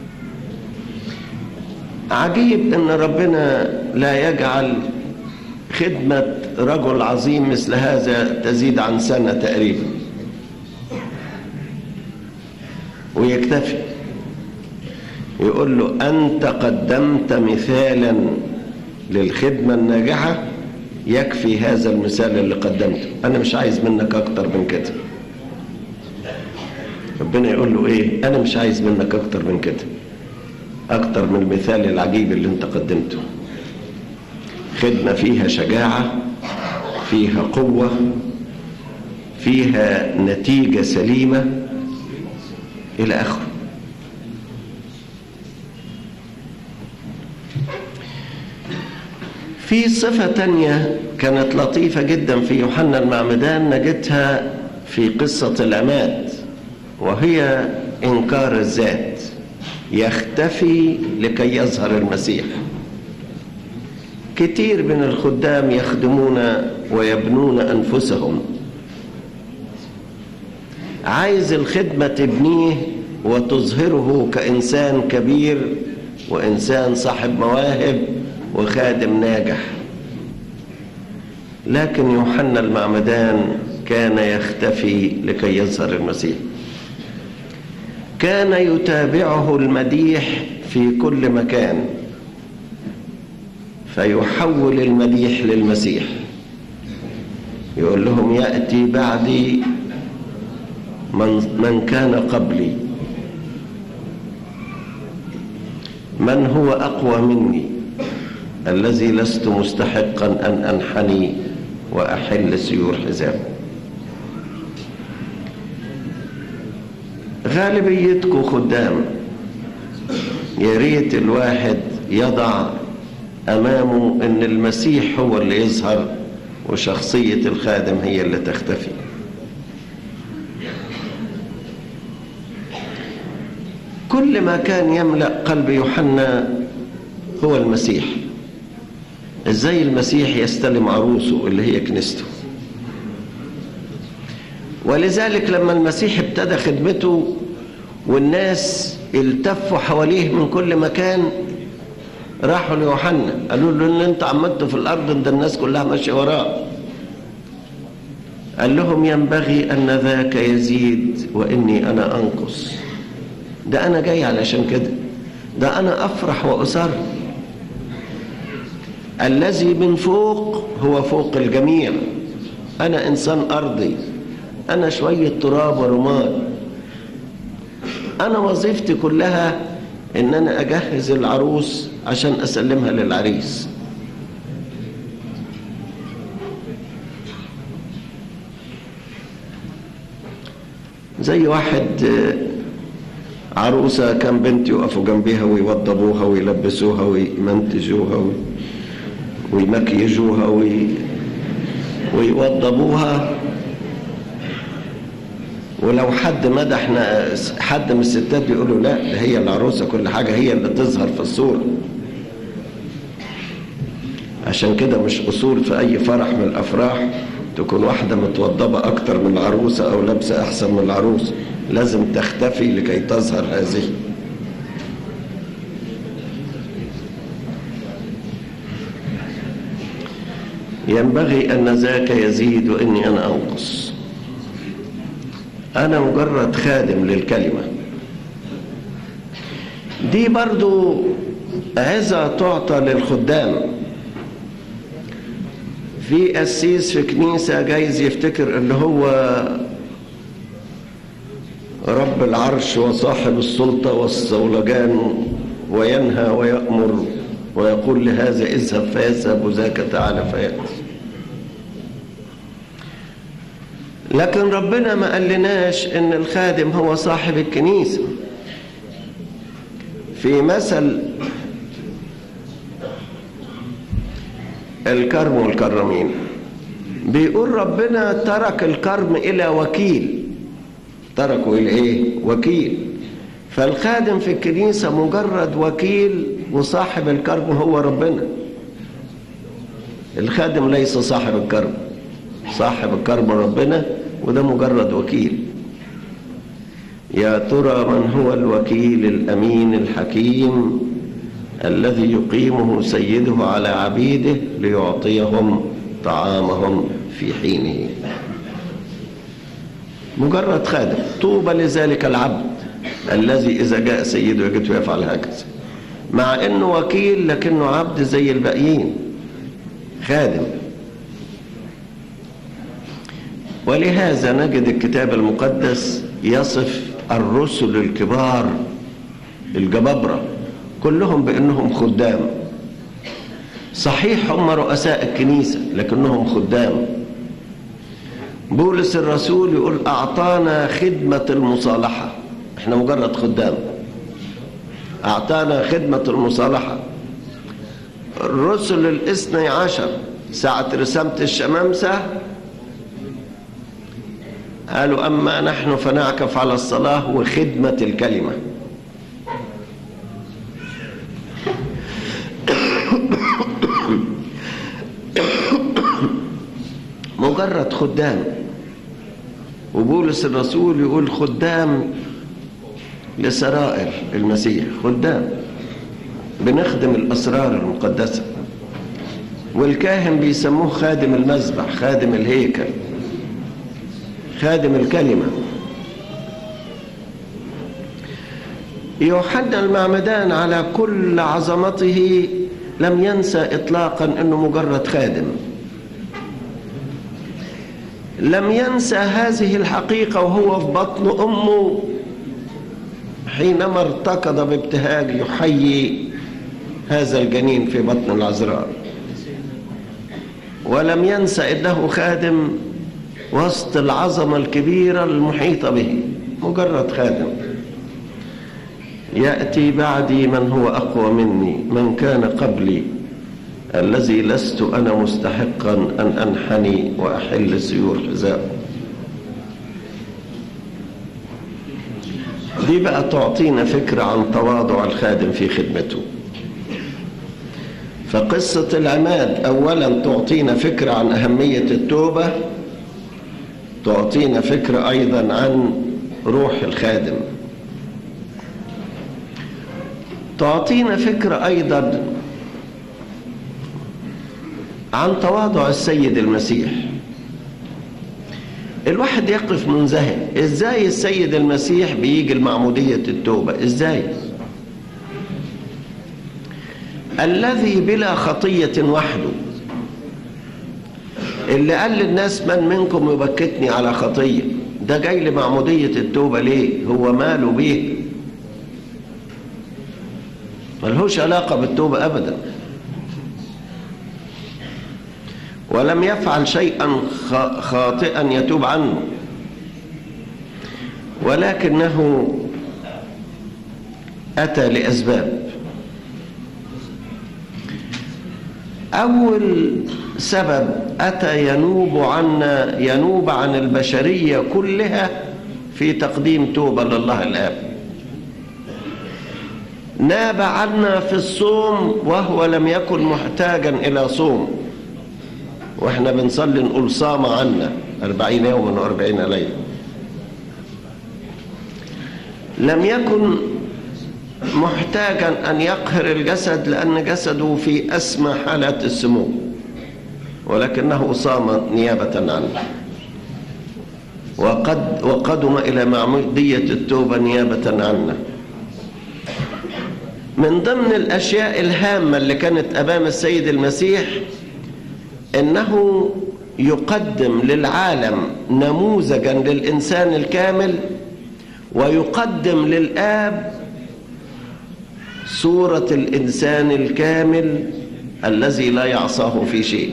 Speaker 1: عجيب ان ربنا لا يجعل خدمة رجل عظيم مثل هذا تزيد عن سنة تقريبا ويكتفي يقول له أنت قدمت مثالا للخدمة الناجحة يكفي هذا المثال اللي قدمته أنا مش عايز منك أكتر من كده ربنا يقول له إيه أنا مش عايز منك أكتر من كده أكتر من المثال العجيب اللي أنت قدمته خدمة فيها شجاعة فيها قوة فيها نتيجة سليمة إلى آخره في صفة تانية كانت لطيفة جدا في يوحنا المعمدان نجدها في قصة العماد وهي إنكار الذات يختفي لكي يظهر المسيح كتير من الخدام يخدمون ويبنون أنفسهم عايز الخدمة تبنيه وتظهره كإنسان كبير وإنسان صاحب مواهب وخادم ناجح لكن يوحنا المعمدان كان يختفي لكي يظهر المسيح كان يتابعه المديح في كل مكان فيحول المديح للمسيح يقول لهم يأتي بعدي من, من كان قبلي من هو أقوى مني الذي لست مستحقا أن أنحني وأحل سيور حزامه غالبيتكم خدام يا ريت الواحد يضع امامه ان المسيح هو اللي يظهر وشخصيه الخادم هي اللي تختفي كل ما كان يملا قلب يوحنا هو المسيح ازاي المسيح يستلم عروسه اللي هي كنيسته ولذلك لما المسيح ابتدى خدمته والناس التفوا حواليه من كل مكان راحوا ليوحنا قالوا له ان انت عمدته في الارض ده الناس كلها ماشيه وراه قال لهم ينبغي ان ذاك يزيد واني انا انقص ده انا جاي علشان كده ده انا افرح واسر الذي من فوق هو فوق الجميع انا انسان ارضي انا شويه تراب ورماد انا وظيفتي كلها ان انا اجهز العروس عشان اسلمها للعريس زي واحد عروسة كان بنت يقفوا جنبيها ويوضبوها ويلبسوها ويمنتجوها ويمكيجوها وي... ويوضبوها ولو حد مدح حد من الستات بيقولوا لا ده هي العروسه كل حاجه هي اللي تظهر في الصوره عشان كده مش اصول في اي فرح من الافراح تكون واحده متوضبه اكتر من العروسه او لابسه احسن من العروس لازم تختفي لكي تظهر هذه ينبغي ان ذاك يزيد واني انا انقص أنا مجرد خادم للكلمة دي برضو عزة تعطى للخدام في قسيس في كنيسة جايز يفتكر ان هو رب العرش وصاحب السلطة والصولجان وينهى ويأمر ويقول لهذا اذهب فيذهب وذاك تعالى فيأتي لكن ربنا ما قالناش ان الخادم هو صاحب الكنيسة في مثل الكرم والكرمين بيقول ربنا ترك الكرم الى وكيل تركه الى ايه وكيل فالخادم في الكنيسة مجرد وكيل وصاحب الكرم هو ربنا الخادم ليس صاحب الكرم صاحب الكرم ربنا وده مجرد وكيل يا ترى من هو الوكيل الامين الحكيم الذي يقيمه سيده على عبيده ليعطيهم طعامهم في حينه مجرد خادم طوبى لذلك العبد الذي اذا جاء سيده يجده يفعل هكذا مع انه وكيل لكنه عبد زي الباقيين خادم ولهذا نجد الكتاب المقدس يصف الرسل الكبار الجبابرة كلهم بأنهم خدام صحيح هم رؤساء الكنيسة لكنهم خدام بولس الرسول يقول أعطانا خدمة المصالحة احنا مجرد خدام أعطانا خدمة المصالحة الرسل الاثني عشر ساعة رسامة الشمامسة قالوا أما نحن فنعكف على الصلاة وخدمة الكلمة مجرد خدام وبولس الرسول يقول خدام لسرائر المسيح خدام بنخدم الأسرار المقدسة والكاهن بيسموه خادم المذبح خادم الهيكل خادم الكلمة يوحنا المعمدان على كل عظمته لم ينسى إطلاقا أنه مجرد خادم لم ينسى هذه الحقيقة وهو في بطن أمه حينما ارتكض بابتهاج يحيي هذا الجنين في بطن العذراء ولم ينسى انه خادم وسط العظمه الكبيره المحيطه به مجرد خادم ياتي بعدي من هو اقوى مني من كان قبلي الذي لست انا مستحقا ان انحني واحل سيور حذائه دي بقى تعطينا فكره عن تواضع الخادم في خدمته فقصة العماد أولا تعطينا فكرة عن أهمية التوبة تعطينا فكرة أيضا عن روح الخادم تعطينا فكرة أيضا عن تواضع السيد المسيح الواحد يقف منزهر ازاي السيد المسيح بيجي المعمودية التوبة ازاي الذي بلا خطية وحده اللي قال للناس من منكم يبكتني على خطية ده جاي لمعمودية التوبة ليه هو ماله بيه ملهوش علاقة بالتوبة أبدا ولم يفعل شيئا خاطئا يتوب عنه ولكنه أتى لأسباب أول سبب أتى ينوب عنا ينوب عن البشرية كلها في تقديم توبة لله الآب ناب عنا في الصوم وهو لم يكن محتاجا إلى صوم واحنا بنصلي نقول صام عنا أربعين يوما وأربعين ليلة لم يكن محتاجا أن يقهر الجسد لأن جسده في أسمى حالات السمو ولكنه صام نيابة عنه وقد وقدم إلى معمودية التوبة نيابة عنا من ضمن الأشياء الهامة اللي كانت أمام السيد المسيح إنه يقدم للعالم نموذجا للإنسان الكامل ويقدم للآب صورة الإنسان الكامل الذي لا يعصاه في شيء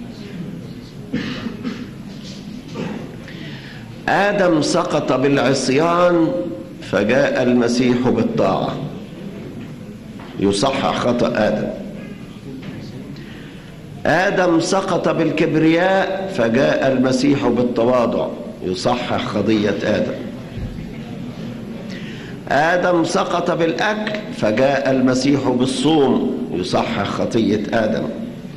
Speaker 1: آدم سقط بالعصيان فجاء المسيح بالطاعة يصحح خطأ آدم آدم سقط بالكبرياء فجاء المسيح بالتواضع يصحح خضية آدم آدم سقط بالأكل فجاء المسيح بالصوم يصحح خطية آدم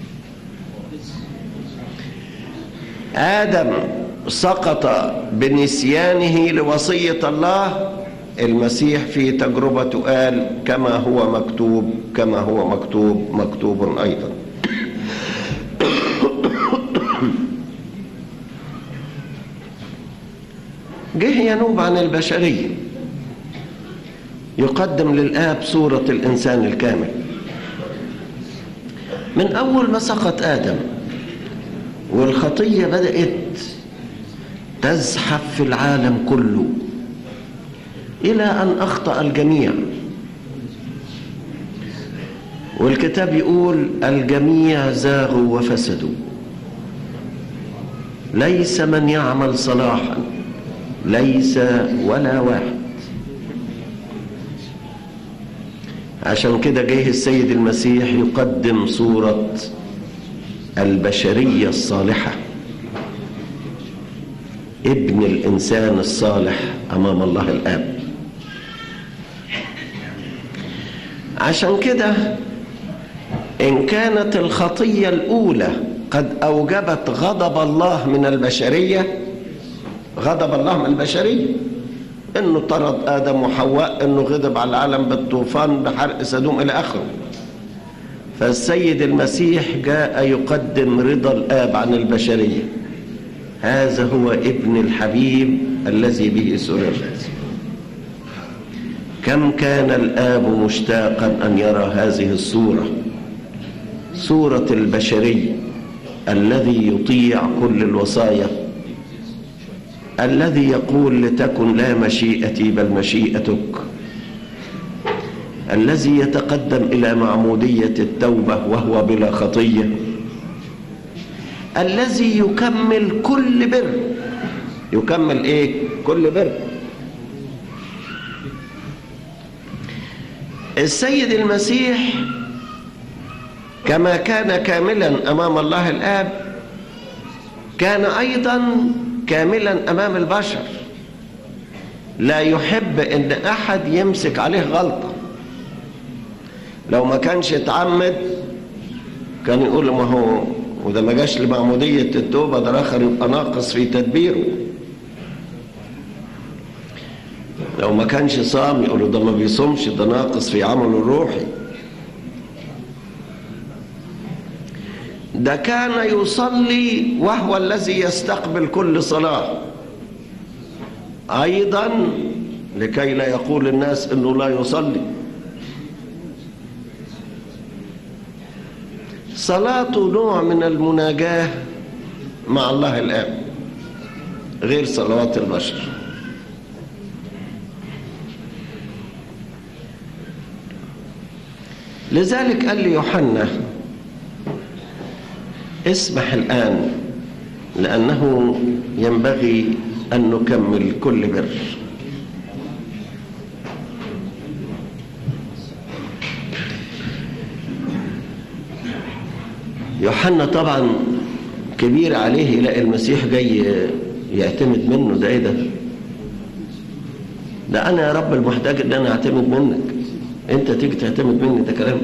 Speaker 1: آدم سقط بنسيانه لوصية الله المسيح في تجربته قال كما هو مكتوب كما هو مكتوب مكتوب أيضا جه ينوب عن البشريه يقدم للآب صورة الإنسان الكامل من أول ما سقط آدم والخطية بدأت تزحف في العالم كله إلى أن أخطأ الجميع والكتاب يقول الجميع زاغوا وفسدوا ليس من يعمل صلاحا ليس ولا واحد عشان كده جه السيد المسيح يقدم صورة البشرية الصالحة ابن الإنسان الصالح أمام الله الآب عشان كده إن كانت الخطية الأولى قد أوجبت غضب الله من البشرية غضب الله من البشرية انه طرد ادم وحواء انه غضب على العالم بالطوفان بحرق سدوم الى اخره فالسيد المسيح جاء يقدم رضا الاب عن البشريه هذا هو ابن الحبيب الذي به سررت كم كان الاب مشتاقا ان يرى هذه الصوره صوره البشري الذي يطيع كل الوصايا الذي يقول لتكن لا مشيئتي بل مشيئتك الذي يتقدم الى معموديه التوبه وهو بلا خطيه الذي يكمل كل بر يكمل ايه كل بر السيد المسيح كما كان كاملا امام الله الاب كان ايضا كاملا امام البشر لا يحب ان احد يمسك عليه غلطه لو ما كانش اتعمد كان يقول ما هو وده ما جاش لمعموديه التوبه ده الاخر يبقى ناقص في تدبيره لو ما كانش صام يقولوا ده ما بيصومش ده ناقص في عمله الروحي ده كان يصلي وهو الذي يستقبل كل صلاة أيضا لكي لا يقول الناس أنه لا يصلي صلاته نوع من المناجاة مع الله الآب غير صلوات البشر لذلك قال لي يوحنا اسمح الآن لأنه ينبغي أن نكمل كل بر يوحنا طبعا كبير عليه يلاقي المسيح جاي يعتمد منه ده ايه ده ده انا يا رب المحتاج ان انا اعتمد منك انت تيجي تعتمد مني ده كلام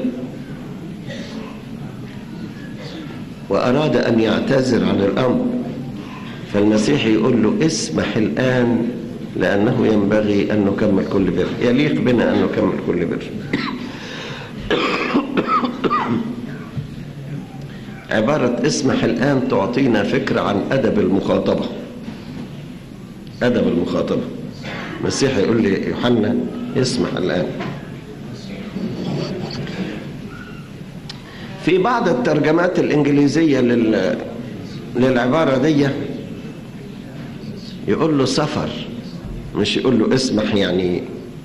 Speaker 1: وأراد أن يعتذر عن الأمر فالمسيح يقول له اسمح الآن لأنه ينبغي أن نكمل كل بر يليق بنا أن نكمل كل بر عبارة اسمح الآن تعطينا فكرة عن أدب المخاطبة أدب المخاطبة المسيح يقول لي يوحنا اسمح الآن في بعض الترجمات الإنجليزية لل... للعبارة دي يقول له سفر مش يقول له اسمح يعني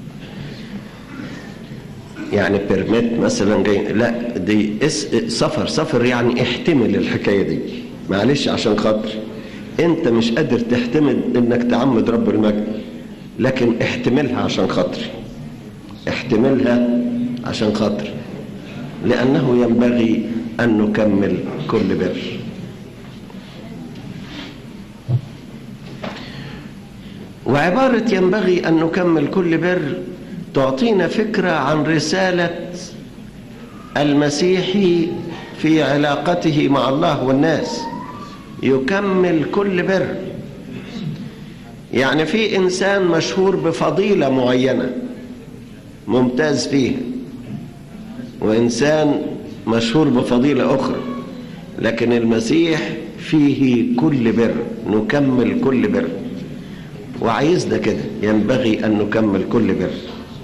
Speaker 1: يعني بيرميت مثلا جاي لا دي اس سفر سفر يعني احتمل الحكايه دي معلش عشان خاطر انت مش قادر تحتمل انك تعمد رب المجد لكن احتملها عشان خاطري احتملها عشان خاطري لأنه ينبغي أن نكمل كل بر وعبارة ينبغي أن نكمل كل بر تعطينا فكرة عن رسالة المسيح في علاقته مع الله والناس يكمل كل بر يعني في إنسان مشهور بفضيلة معينة ممتاز فيها وإنسان مشهور بفضيلة أخرى لكن المسيح فيه كل بر نكمل كل بر وعايزنا كده ينبغي أن نكمل كل بر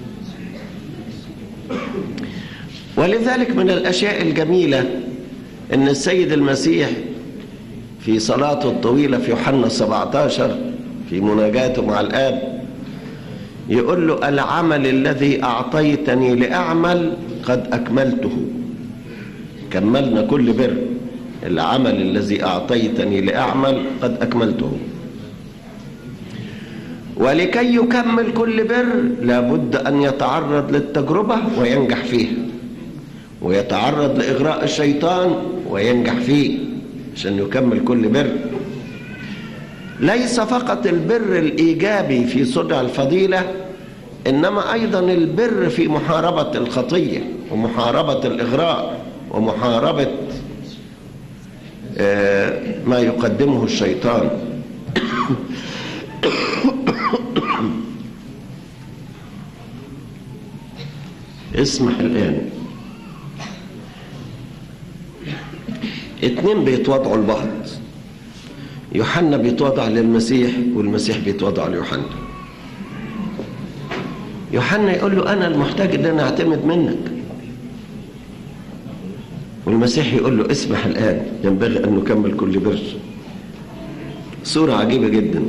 Speaker 1: ولذلك من الأشياء الجميلة أن السيد المسيح في صلاته الطويلة في يوحنا 17 في مناجاته مع الآب يقول له العمل الذي أعطيتني لأعمل قد أكملته كملنا كل بر العمل الذي أعطيتني لأعمل قد أكملته ولكي يكمل كل بر لابد أن يتعرض للتجربة وينجح فيها ويتعرض لإغراء الشيطان وينجح فيه عشان يكمل كل بر ليس فقط البر الإيجابي في صنع الفضيلة إنما أيضا البر في محاربة الخطية ومحاربة الإغراء ومحاربة ما يقدمه الشيطان اسمح الآن اتنين بيتوضعوا لبعض يوحنا بيتوضع للمسيح والمسيح بيتوضع ليوحنا يوحنا يقول له أنا المحتاج إن أنا أعتمد منك والمسيح يقول له اسمح الآن ينبغي أن نكمل كل بر صورة عجيبة جدا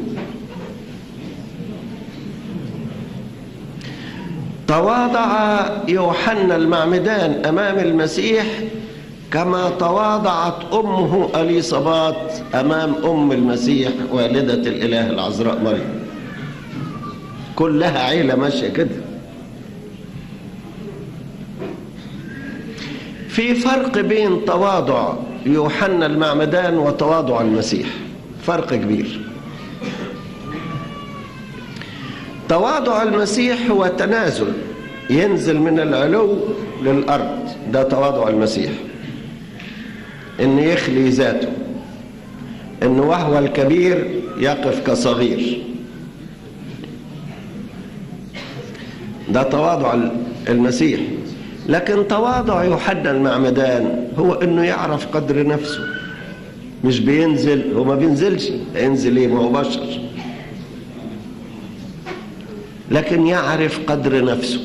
Speaker 1: تواضع يوحنا المعمدان أمام المسيح كما تواضعت أمه أليصابات أمام أم المسيح والدة الإله العذراء مريم كلها عيلة ماشية كده في فرق بين تواضع يوحنا المعمدان وتواضع المسيح فرق كبير تواضع المسيح هو تنازل ينزل من العلو للأرض ده تواضع المسيح ان يخلي ذاته ان وهو الكبير يقف كصغير ده تواضع المسيح لكن تواضع يوحنا المعمدان هو انه يعرف قدر نفسه مش بينزل هو ما بينزلش ينزل ايه ما هو بشر لكن يعرف قدر نفسه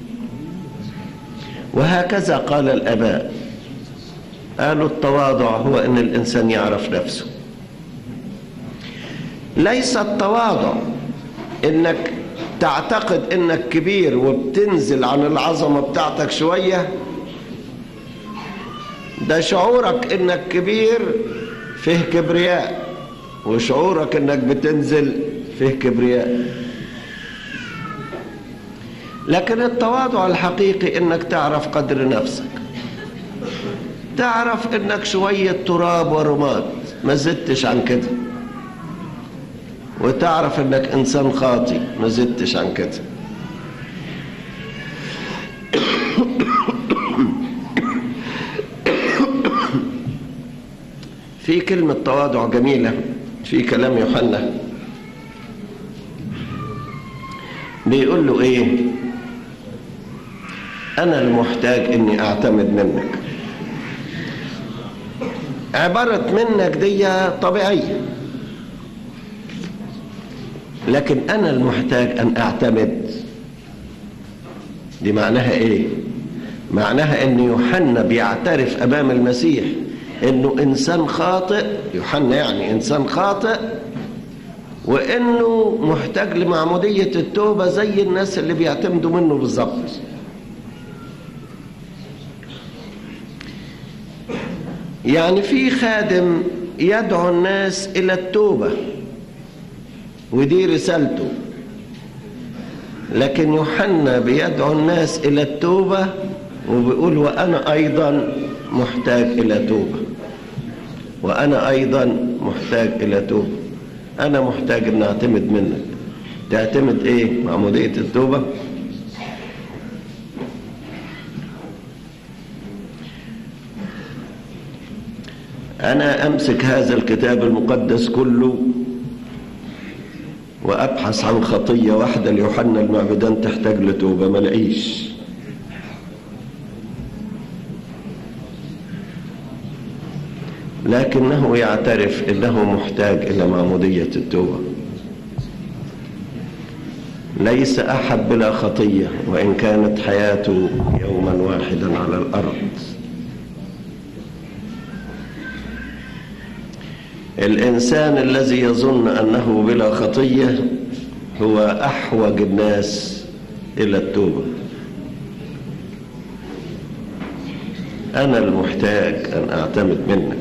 Speaker 1: وهكذا قال الاباء قالوا التواضع هو ان الانسان يعرف نفسه ليس التواضع انك تعتقد انك كبير وبتنزل عن العظمه بتاعتك شويه ده شعورك انك كبير فيه كبرياء وشعورك انك بتنزل فيه كبرياء لكن التواضع الحقيقي انك تعرف قدر نفسك تعرف انك شوية تراب ورماد ما زدتش عن كده وتعرف انك انسان خاطي ما زدتش عن كده في كلمة تواضع جميلة في كلام يوحنا بيقول له ايه انا المحتاج اني اعتمد منك عبارة منك دي طبيعية لكن أنا المحتاج أن أعتمد دي معناها إيه؟ معناها أن يوحنا بيعترف أمام المسيح أنه إنسان خاطئ يوحنا يعني إنسان خاطئ وأنه محتاج لمعمودية التوبة زي الناس اللي بيعتمدوا منه بالظبط يعني في خادم يدعو الناس إلى التوبة ودي رسالته لكن يوحنا بيدعو الناس إلى التوبة وبيقول وأنا أيضا محتاج إلى توبة وأنا أيضا محتاج إلى توبة أنا محتاج أن أعتمد منك تعتمد إيه معمودية التوبة أنا أمسك هذا الكتاب المقدس كله وأبحث عن خطية واحدة ليوحنا المعبدان تحتاج لتوبة ما لاقيش لكنه يعترف أنه محتاج إلى معمودية التوبة ليس أحد بلا خطية وإن كانت حياته يوما واحدا على الأرض الإنسان الذي يظن أنه بلا خطية هو أحوج الناس إلى التوبة أنا المحتاج أن أعتمد منك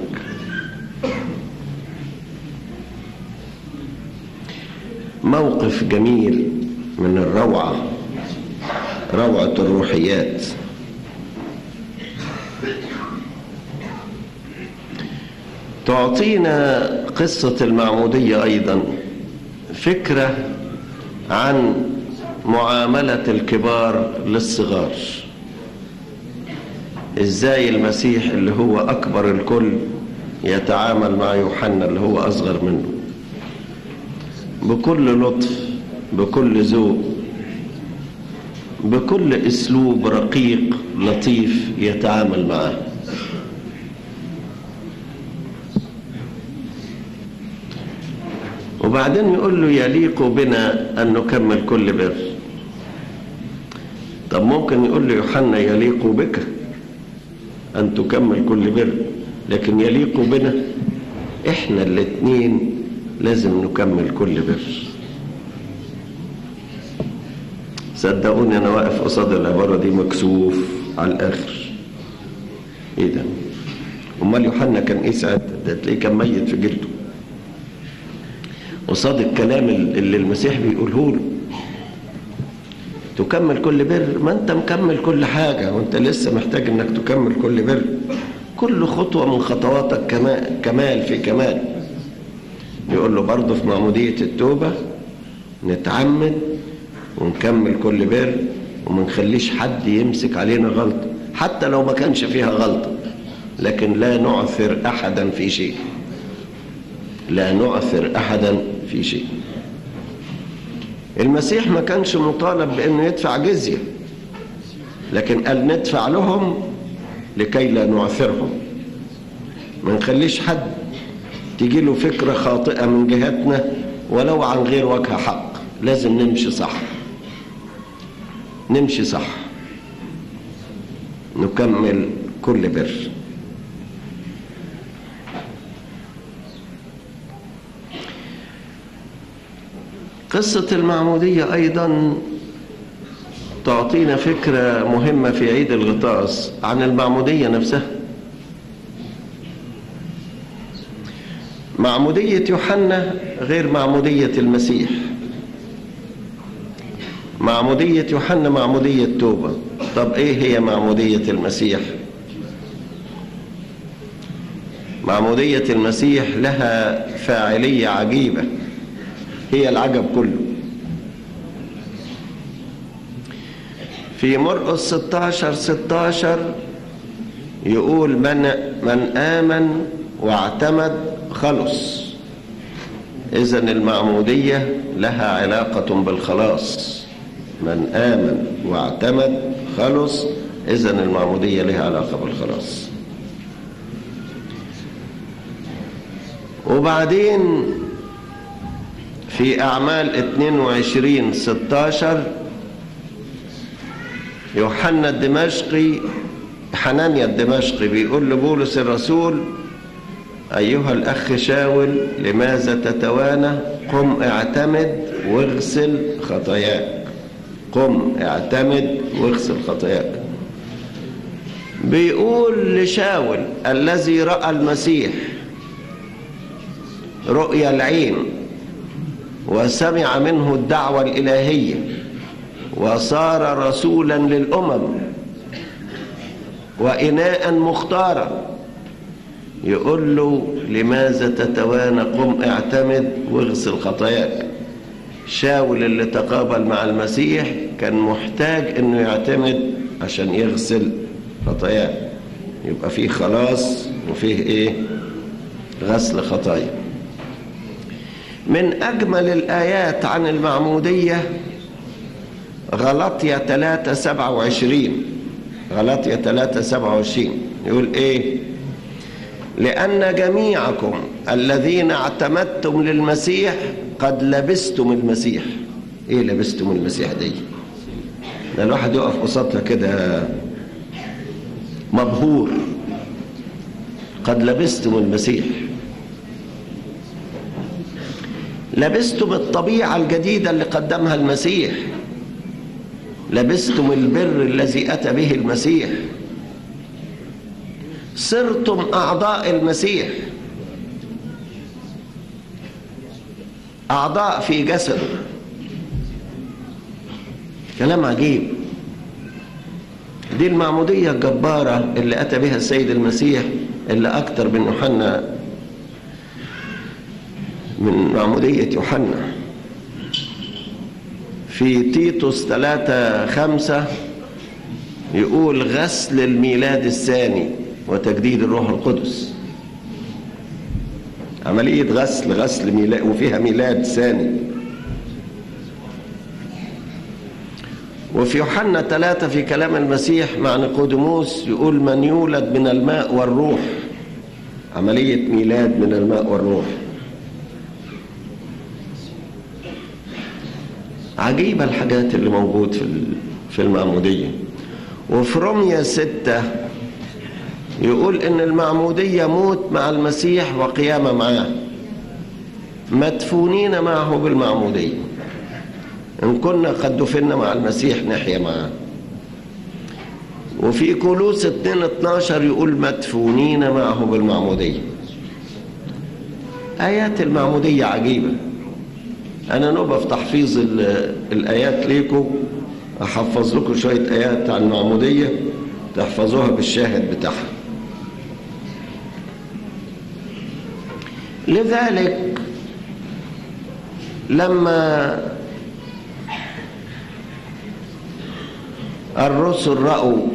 Speaker 1: موقف جميل من الروعة روعة الروحيات تعطينا قصة المعمودية أيضا فكرة عن معاملة الكبار للصغار ازاي المسيح اللي هو أكبر الكل يتعامل مع يوحنا اللي هو أصغر منه بكل لطف بكل ذوق بكل اسلوب رقيق لطيف يتعامل معاه وبعدين يقول له يليق بنا ان نكمل كل بر طب ممكن يقول له يوحنا يليق بك ان تكمل كل بر لكن يليق بنا احنا الاتنين لازم نكمل كل بر صدقوني انا واقف قصاد العباره دي مكسوف على الاخر ايه ده امال يوحنا كان ايه ساعتها ده تلاقيه كان ميت في جلده قصاد الكلام اللي المسيح بيقوله له تكمل كل بر ما انت مكمل كل حاجة وانت لسه محتاج انك تكمل كل بر كل خطوة من خطواتك كمال, كمال في كمال يقول له برضه في معمودية التوبة نتعمد ونكمل كل بر وما نخليش حد يمسك علينا غلطة حتى لو ما كانش فيها غلطة لكن لا نعثر أحدا في شيء لا نعثر أحدا في شيء المسيح ما كانش مطالب بأنه يدفع جزية لكن قال ندفع لهم لكي لا نعثرهم ما نخليش حد تيجي له فكرة خاطئة من جهتنا ولو عن غير وجه حق لازم نمشي صح نمشي صح نكمل كل بر قصة المعمودية أيضا تعطينا فكرة مهمة في عيد الغطاس عن المعمودية نفسها معمودية يوحنا غير معمودية المسيح معمودية يوحنا معمودية توبة طب ايه هي معمودية المسيح معمودية المسيح لها فاعلية عجيبة هي العجب كله في مرقس 16 16 يقول من من آمن واعتمد خلص إذا المعمودية لها علاقة بالخلاص من آمن واعتمد خلص إذا المعمودية لها علاقة بالخلاص وبعدين في أعمال 22 16 يوحنا الدمشقي حنانيا الدمشقي بيقول لبولس الرسول أيها الأخ شاول لماذا تتوانى قم اعتمد واغسل خطاياك قم اعتمد واغسل خطاياك بيقول لشاول الذي رأى المسيح رؤيا العين وسمع منه الدعوة الإلهية وصار رسولا للأمم وإناء مختارا يقول له لماذا تتوانى قم اعتمد واغسل خطاياك شاول اللي تقابل مع المسيح كان محتاج انه يعتمد عشان يغسل خطاياه يبقى فيه خلاص وفيه ايه غسل خطايا من اجمل الايات عن المعموديه غلطية 3 27 غلطية 3 27 يقول ايه لأن جميعكم الذين اعتمدتم للمسيح قد لبستم المسيح ايه لبستم المسيح دي ده الواحد يقف قصادها كده مبهور قد لبستم المسيح لبستم الطبيعة الجديدة اللي قدمها المسيح لبستم البر الذي أتى به المسيح صرتم أعضاء المسيح أعضاء في جسده كلام عجيب دي المعمودية الجبارة اللي أتى بها السيد المسيح اللي أكتر من يوحنا من معمودية يوحنا في تيتوس ثلاثة خمسة يقول غسل الميلاد الثاني وتجديد الروح القدس عملية غسل غسل ميلاد وفيها ميلاد ثاني وفي يوحنا ثلاثة في كلام المسيح مع نيقوديموس يقول من يولد من الماء والروح عملية ميلاد من الماء والروح عجيبة الحاجات اللي موجود في في المعمودية وفي رمية ستة يقول إن المعمودية موت مع المسيح وقيامة معاه مدفونين معه بالمعمودية إن كنا قد دفنا مع المسيح نحيا معاه وفي كولوس 2 12 يقول مدفونين معه بالمعمودية آيات المعمودية عجيبة أنا نبقى في تحفيظ الآيات ليكم أحفظ لكم شوية آيات عن المعمودية تحفظوها بالشاهد بتاعها لذلك لما الرسل رأوا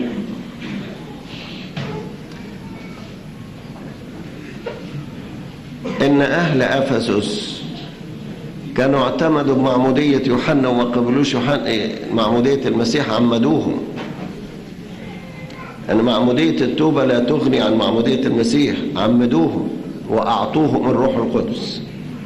Speaker 1: إن أهل أفسس كانوا اعتمدوا بمعمودية يوحنا وما قبلوش يوحنا معمودية المسيح عمدوهم أن معمودية التوبة لا تغني عن معمودية المسيح عمدوهم وأعطوهم الروح القدس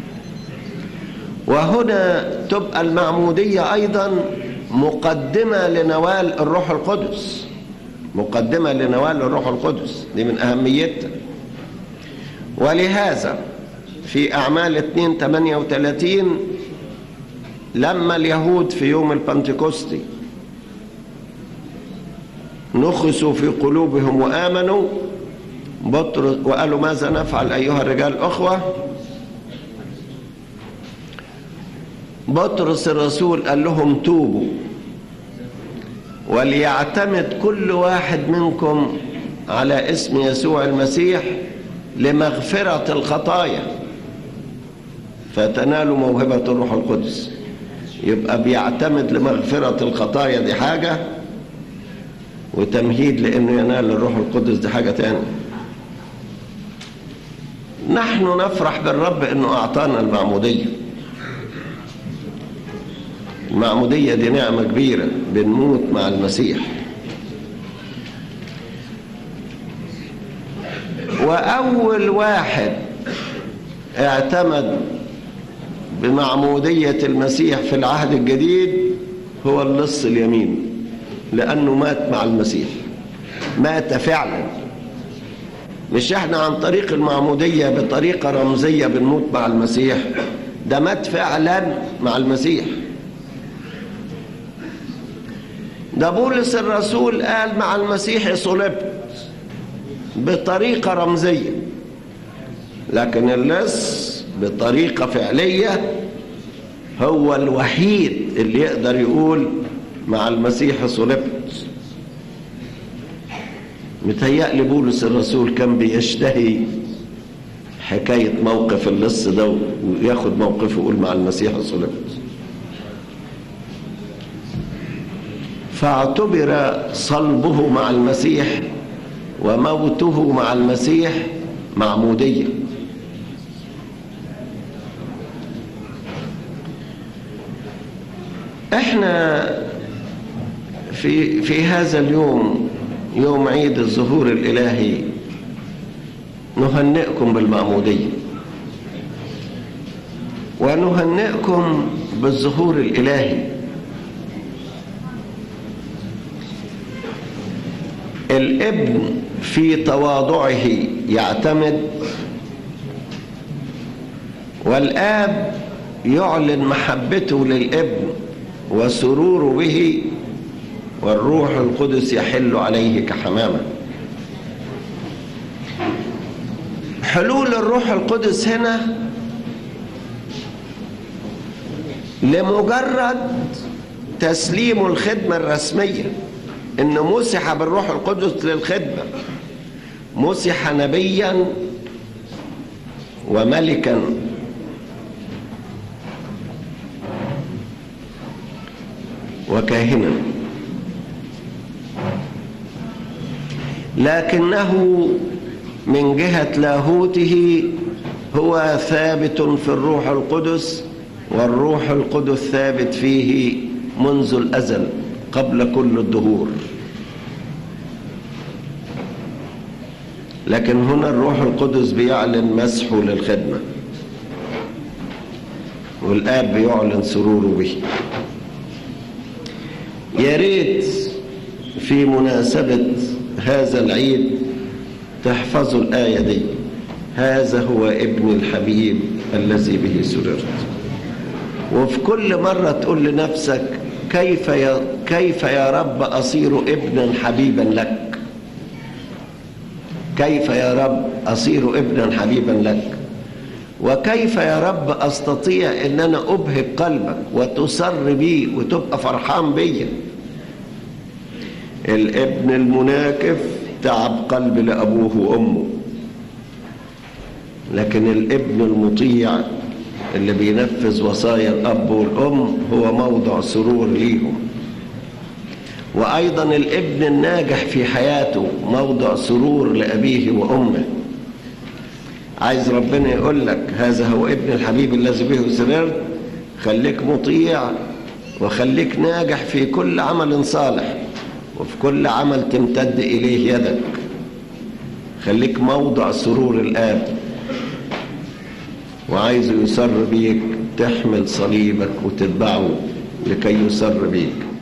Speaker 1: وهنا تبقى المعمودية أيضا مقدمة لنوال الروح القدس مقدمة لنوال الروح القدس دي من أهميتها ولهذا في أعمال 2 38 لما اليهود في يوم البنتكوستي نخسوا في قلوبهم وآمنوا بطرس وقالوا ماذا نفعل أيها الرجال أخوة بطرس الرسول قال لهم توبوا وليعتمد كل واحد منكم على اسم يسوع المسيح لمغفرة الخطايا فتنالوا موهبة الروح القدس يبقى بيعتمد لمغفرة الخطايا دي حاجة وتمهيد لأنه ينال الروح القدس دي حاجة تانية نحن نفرح بالرب أنه أعطانا المعمودية المعمودية دي نعمة كبيرة بنموت مع المسيح وأول واحد اعتمد بمعمودية المسيح في العهد الجديد هو اللص اليمين لأنه مات مع المسيح مات فعلا مش احنا عن طريق المعمودية بطريقة رمزية بنموت مع المسيح ده مات فعلا مع المسيح ده بولس الرسول قال مع المسيح صلبت بطريقة رمزية لكن اللص بطريقة فعلية هو الوحيد اللي يقدر يقول مع المسيح صلبت متهيألي بولس الرسول كان بيشتهي حكاية موقف اللص ده وياخد موقفه ويقول مع المسيح صلبت فاعتبر صلبه مع المسيح وموته مع المسيح معمودية احنا في في هذا اليوم يوم عيد الظهور الإلهي نهنئكم بالمعمودية ونهنئكم بالظهور الإلهي الابن في تواضعه يعتمد والآب يعلن محبته للابن وسروره به والروح القدس يحل عليه كحمامة حلول الروح القدس هنا لمجرد تسليم الخدمة الرسمية إن مسح بالروح القدس للخدمة مسح نبيا وملكا وكاهنا لكنه من جهة لاهوته هو ثابت في الروح القدس والروح القدس ثابت فيه منذ الأزل قبل كل الدهور لكن هنا الروح القدس بيعلن مسحه للخدمة والآب بيعلن سروره به يا ريت في مناسبة هذا العيد تحفظوا الآية دي هذا هو ابن الحبيب الذي به سررت وفي كل مرة تقول لنفسك كيف يا, كيف يا رب أصير ابنا حبيبا لك كيف يا رب أصير ابنا حبيبا لك وكيف يا رب أستطيع أن أنا أبهج قلبك وتسر بي وتبقى فرحان بيا الابن المناكف تعب قلب لأبوه وأمه لكن الابن المطيع اللي بينفذ وصايا الأب والأم هو موضع سرور ليهم وأيضا الابن الناجح في حياته موضع سرور لأبيه وأمه عايز ربنا يقول لك هذا هو ابن الحبيب الذي به سررت خليك مطيع وخليك ناجح في كل عمل صالح وفي كل عمل تمتد إليه يدك خليك موضع سرور الآب وعايزه يسر بيك تحمل صليبك وتتبعه لكي يسر بيك